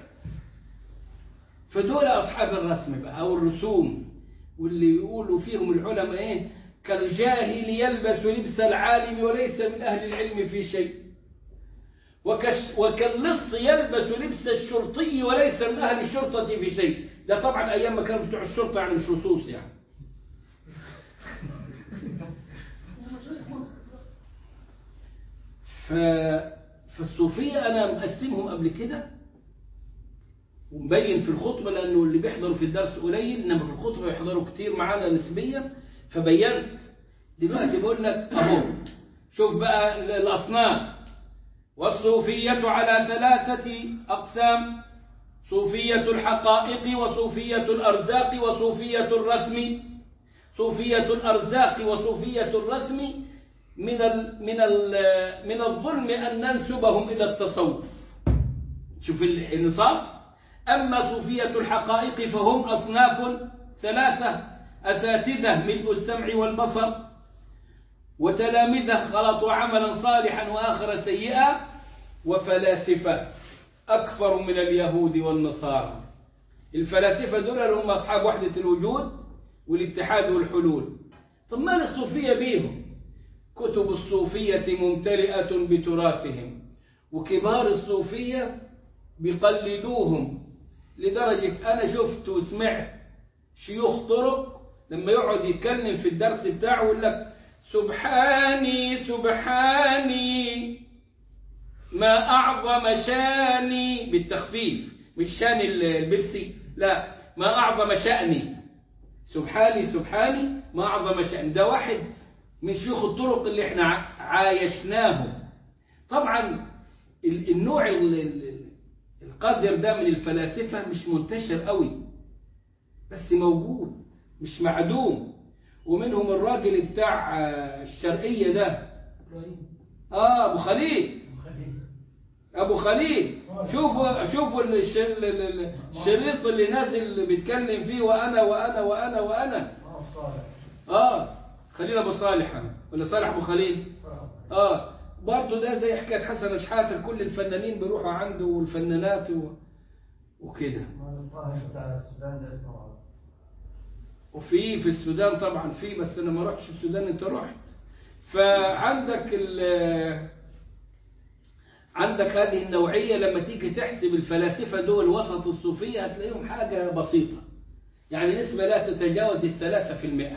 فدول اصحاب الرسم بقى او الرسوم واللي يقولوا فيهم العلماء ايه كالجاهل يلبس لبس العالم وليس من أهل العلم في شيء وكش وكاللص يلبس لبس الشرطي وليس من أهل الشرطة في شيء ده طبعا أيام ما كانوا بتوع الشرطة يعني مش لصوص يعني ف... فالصوفية أنا مقسمهم قبل كده ومبين في الخطبة لأنه اللي بيحضروا في الدرس قليل إنما في الخطبة يحضروا كتير معانا نسبيا فبينت دلوقتي بقول لك أهو شوف بقى ال- الأصناف والصوفية على ثلاثة أقسام صوفية الحقائق وصوفية الأرزاق وصوفية الرسم صوفية الأرزاق وصوفية الرسم من ال من ال من الظلم أن ننسبهم إلى التصوف شوف ال- النصاب أما صوفية الحقائق فهم أصناف ثلاثة أساتذة ملء السمع والبصر وتلامذة خلطوا عملا صالحا وآخر سيئا وفلاسفة أكثر من اليهود والنصارى الفلاسفة دول اللي هم أصحاب وحدة الوجود والاتحاد والحلول طب ما الصوفية بيهم كتب الصوفية ممتلئة بتراثهم وكبار الصوفية بيقلدوهم لدرجة أنا شفت وسمعت شيوخ طرق لما يقعد يتكلم في الدرس بتاعه يقول لك سبحاني سبحاني ما أعظم شاني بالتخفيف مش شان البيبسي لا ما أعظم شأني سبحاني سبحاني ما أعظم شأني ده واحد من شيوخ الطرق اللي احنا ع- عايشناهم طبعا ال- النوع ال- ال- القذر ده من الفلاسفة مش منتشر قوي بس موجود مش معدوم ومنهم الراجل بتاع آه، الشرقية ده اه ابو خليل ابو خليل شوفوا شوفوا الش- ال- ال- ال- الشريط اللي نازل اللي بيتكلم فيه وانا وانا وانا وانا اه خليل ابو صالح ولا صالح ابو خليل اه برضه ده زي حكايه حسن شحاته كل الفنانين بيروحوا عنده والفنانات و... وكده وفي في السودان طبعا في بس انا ما رحتش السودان انت رحت فعندك ال عندك هذه النوعية لما تيجي تحسب الفلاسفة دول وسط الصوفية هتلاقيهم حاجة بسيطة يعني نسبة لا تتجاوز الثلاثة في المئة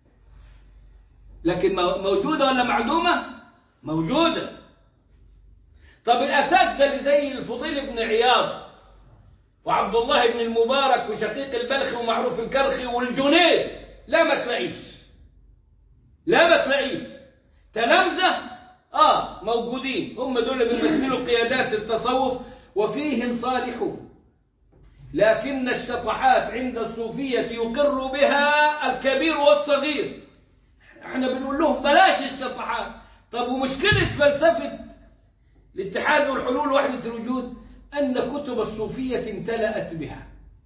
لكن مو- موجودة ولا معدومة؟ موجودة طب الأساتذة اللي زي الفضيل بن عياض وعبد الله بن المبارك وشقيق البلخي ومعروف الكرخي والجنيد لا ما تلاقيش لا ما تلاقيش تلامذة اه موجودين هم دول اللي بيمثلوا قيادات التصوف وفيهم صالحون لكن الشطحات عند الصوفية يقر بها الكبير والصغير احنا بنقول لهم بلاش الشطحات طب ومشكلة فلسفة الاتحاد والحلول وحدة الوجود أن كتب الصوفية امتلأت بها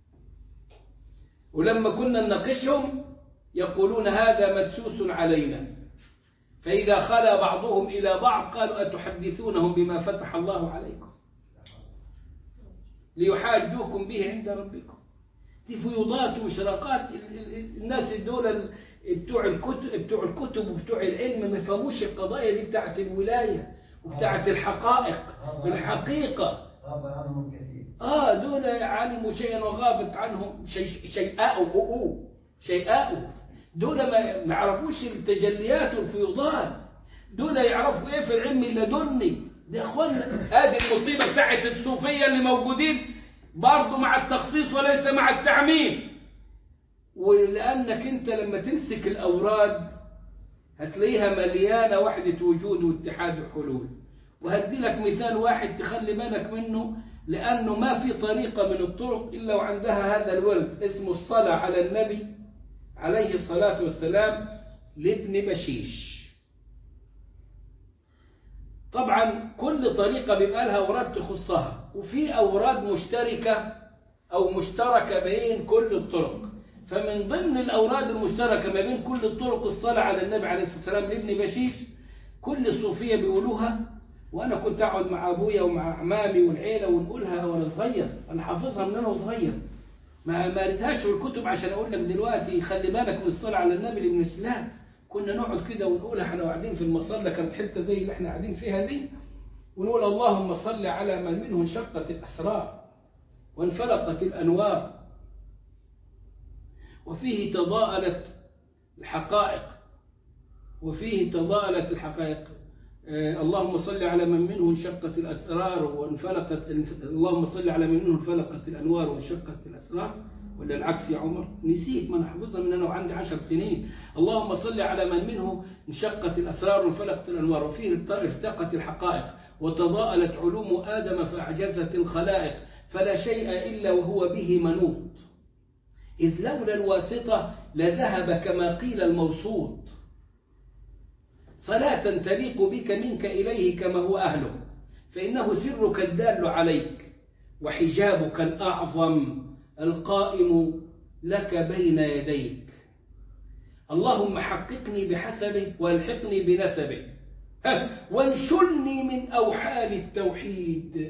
ولما كنا نناقشهم يقولون هذا مدسوس علينا فإذا خلا بعضهم إلى بعض قالوا أتحدثونهم بما فتح الله عليكم ليحاجوكم به عند ربكم دي فيوضات وإشراقات ال- ال- الناس دول ال- بتوع الكتب بتوع الكتب وبتوع العلم ما يفهموش القضايا دي بتاعت الولاية وبتاعت الحقائق الحقيقة آه دول علموا شيئا وغابت عنهم شيء شيئاء أو شيئاء دول ما ما يعرفوش التجليات والفيوضات دول يعرفوا ايه في العلم اللدني ده يا اخوانا هذه المصيبه بتاعت الصوفيه اللي موجودين برضه مع التخصيص وليس مع التعميم ولانك انت لما تمسك الاوراد هتلاقيها مليانه وحده وجود واتحاد وحلول وهدي لك مثال واحد تخلي بالك منه لانه ما في طريقه من الطرق الا وعندها هذا الورد اسمه الصلاه على النبي عليه الصلاه والسلام لابن بشيش طبعا كل طريقة بيبقى لها أوراد تخصها وفي أوراد مشتركة أو مشتركة بين كل الطرق فمن ضمن الأوراد المشتركة ما بين كل الطرق الصلاة على النبي عليه الصلاة والسلام لابن بشيش كل الصوفية بيقولوها وأنا كنت أقعد مع أبويا ومع أعمامي والعيلة ونقولها وأنا صغير أنا حافظها من أنا صغير ما ما قريتهاش في الكتب عشان أقول لك دلوقتي خلي بالك من الصلاة على النبي لابن بشيش لا كنا نقعد كده ونقولها احنا قاعدين في المصلى كانت حته زي اللي احنا قاعدين فيها دي ونقول اللهم صل على من منه انشقت الأسرار وانفلقت الأنوار وفيه تضاءلت الحقائق وفيه تضاءلت الحقائق آه، اللهم صل على من منه انشقت الأسرار وانفلقت اللهم صل على من منه انفلقت الأنوار وانشقت الأسرار ولا العكس يا عمر نسيت ما انا حافظها من انا وعندي عشر سنين اللهم صل على من منه انشقت الاسرار وانفلقت الانوار وفيه ارتقت الحقائق وتضاءلت علوم ادم فاعجزت الخلائق فلا شيء الا وهو به منوط اذ لولا الواسطه لذهب كما قيل الموسوط صلاة تليق بك منك إليه كما هو أهله فإنه سرك الدال عليك وحجابك الأعظم القائم لك بين يديك اللهم حققني بحسبه والحقني بنسبه ها، وانشلني من أوحال التوحيد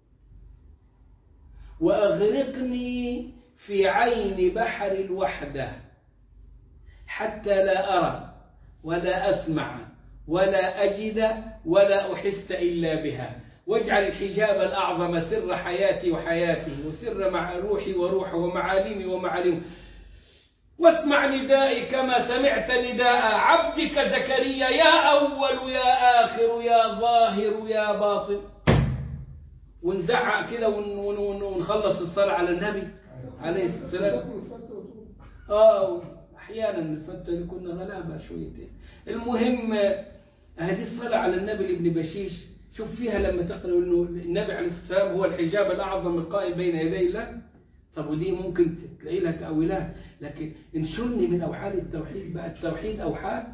وأغرقني في عين بحر الوحدة حتى لا أرى ولا أسمع ولا أجد ولا أحس إلا بها واجعل الحجاب الأعظم سر حياتي وحياتي وسر مع روحي وروحه ومعالمي ومعالمه واسمع ندائي كما سمعت نداء عبدك زكريا يا أول يا آخر يا ظاهر يا باطن ونزعق كده ون- ون- ون- ونخلص الصلاة على النبي عليه السلام تاكل الفتة وتقوم اه احيانا الفتة دي كنا غلابة شويتين المهم آه، هذه الصلاة على النبي لابن بشيش شوف فيها لما تقرأ انه النبي عليه الصلاة والسلام هو الحجاب الاعظم القائم بين يدي الله طب ودي ممكن تلاقي لها تأويلات لكن انشلني من أوحال التوحيد بقى التوحيد أوحال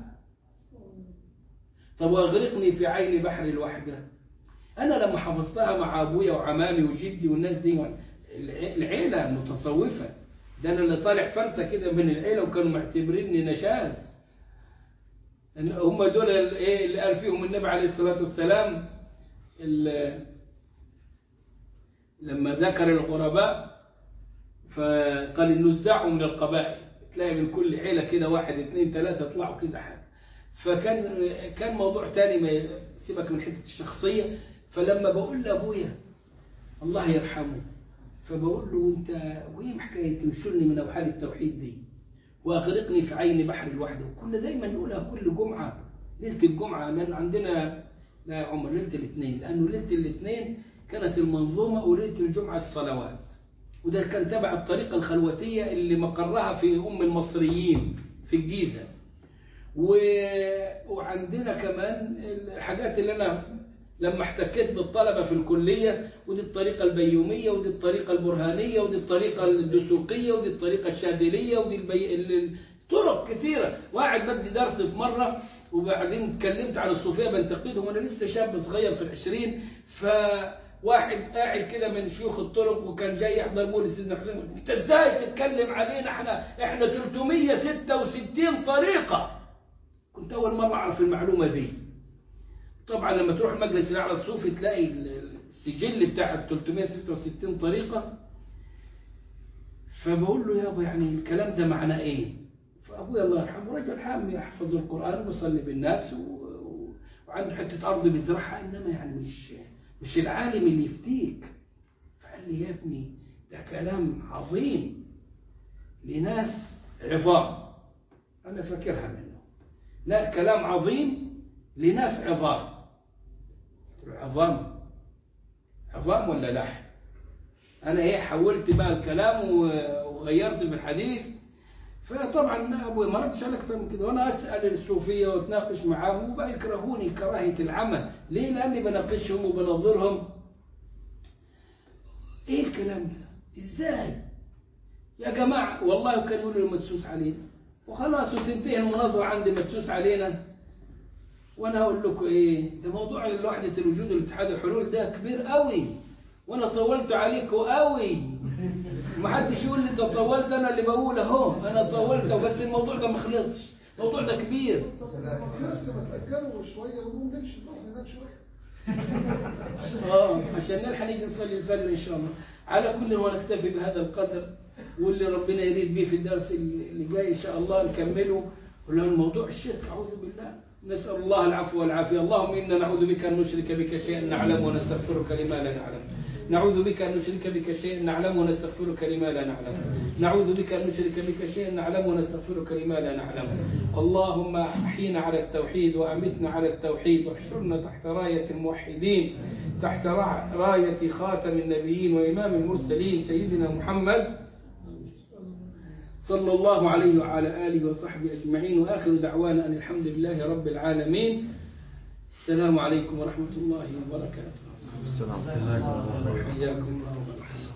طب واغرقني في عين بحر الوحدة أنا لما حفظتها مع أبويا وعمامي وجدي والناس دي الع- العيلة متصوفة ده أنا اللي طالع فرتة كده من العيلة وكانوا معتبريني نشاز إن هم دول ال- إيه اللي قال فيهم النبي عليه الصلاة والسلام ال- لما ذكر الغرباء فقال النزاع من القبائل تلاقي من كل عيلة كده واحد اثنين ثلاثة يطلعوا كده حاجة فكان كان موضوع تاني ما سيبك من حتة الشخصية فلما بقول لأبويا الله يرحمه فبقول له انت وايه حكاية تنشلني من أوحال التوحيد دي وأغرقني في عين بحر الوحدة وكنا دايما نقولها كل جمعة ليلة الجمعة لأن عندنا لا يا عمر ليلة الاثنين لأنه ليلة الاثنين كانت المنظومة وليلة الجمعة الصلوات وده كان تبع الطريقة الخلوتية اللي مقرها في أم المصريين في الجيزة و... وعندنا كمان الحاجات اللي أنا لما احتكيت بالطلبة في الكلية ودي الطريقة البيومية ودي الطريقة البرهانية ودي الطريقة الدسوقية ودي الطريقة الشاذلية ودي البي... ال- طرق كثيرة واحد بدي درس في مرة وبعدين اتكلمت عن الصوفية بنتقدهم وانا لسه شاب صغير في العشرين فواحد قاعد كده من شيوخ الطرق وكان جاي يحضر مولد سيدنا حسين انت ازاي تتكلم علينا احنا احنا 366 طريقة كنت اول مرة اعرف المعلومة دي طبعا لما تروح مجلس الاعلى الصوفي تلاقي ال- السجل بتاع ال 366 طريقة فبقول له يابا يعني الكلام ده معناه ايه فابويا الله يرحمه رجل حامي يحفظ القران ويصلي بالناس و... و... وعنده حته ارض بيزرعها انما يعني مش مش العالم اللي يفتيك فقال لي يا ابني ده كلام عظيم لناس عظام انا فاكرها منه لا كلام عظيم لناس عظام قلت له عظام عظام ولا لحم انا ايه حولت بقى الكلام و- وغيرت في الحديث فطبعا ابوي ما ردش على اكتر من كده وانا اسال الصوفيه واتناقش معاهم وبقى يكرهوني كراهيه العمى ليه لاني بناقشهم وبنظرهم ايه الكلام ده ازاي يا جماعه والله كان يقولوا المدسوس علينا وخلاص وتنتهي المناظره عندي مدسوس علينا وانا اقول لكم ايه ده موضوع وحده الوجود والاتحاد الحلول ده كبير قوي وانا طولت عليكم قوي ما حدش يقول لي انت طولت انا اللي بقول اهو انا طولت بس الموضوع ده ما خلصش الموضوع ده كبير طب ما لسه ما تأجلوا شوية ونقوم نمشي نروح هناك شوية اه عشان نلحق نيجي نصلي الفجر ان شاء الله على كل هو نكتفي بهذا القدر واللي ربنا يريد به في الدرس اللي جاي ان شاء الله نكمله ولو الموضوع الشرك اعوذ بالله نسأل الله العفو والعافية اللهم إنا نعوذ بك أن نشرك بك شيئا نعلم ونستغفرك لما لا نعلم نعوذ بك أن نشرك بك شيئا نعلم ونستغفرك لما لا نعلم نعوذ بك أن نشرك بك شيئا نعلم ونستغفرك لما لا نعلم اللهم أحينا على التوحيد وأمتنا على التوحيد واحشرنا تحت راية الموحدين تحت را- راية خاتم النبيين وإمام المرسلين سيدنا محمد صلى الله عليه وعلى آله وصحبه أجمعين وآخر دعوانا أن الحمد لله رب العالمين السلام عليكم ورحمة الله وبركاته السلام حياكم الله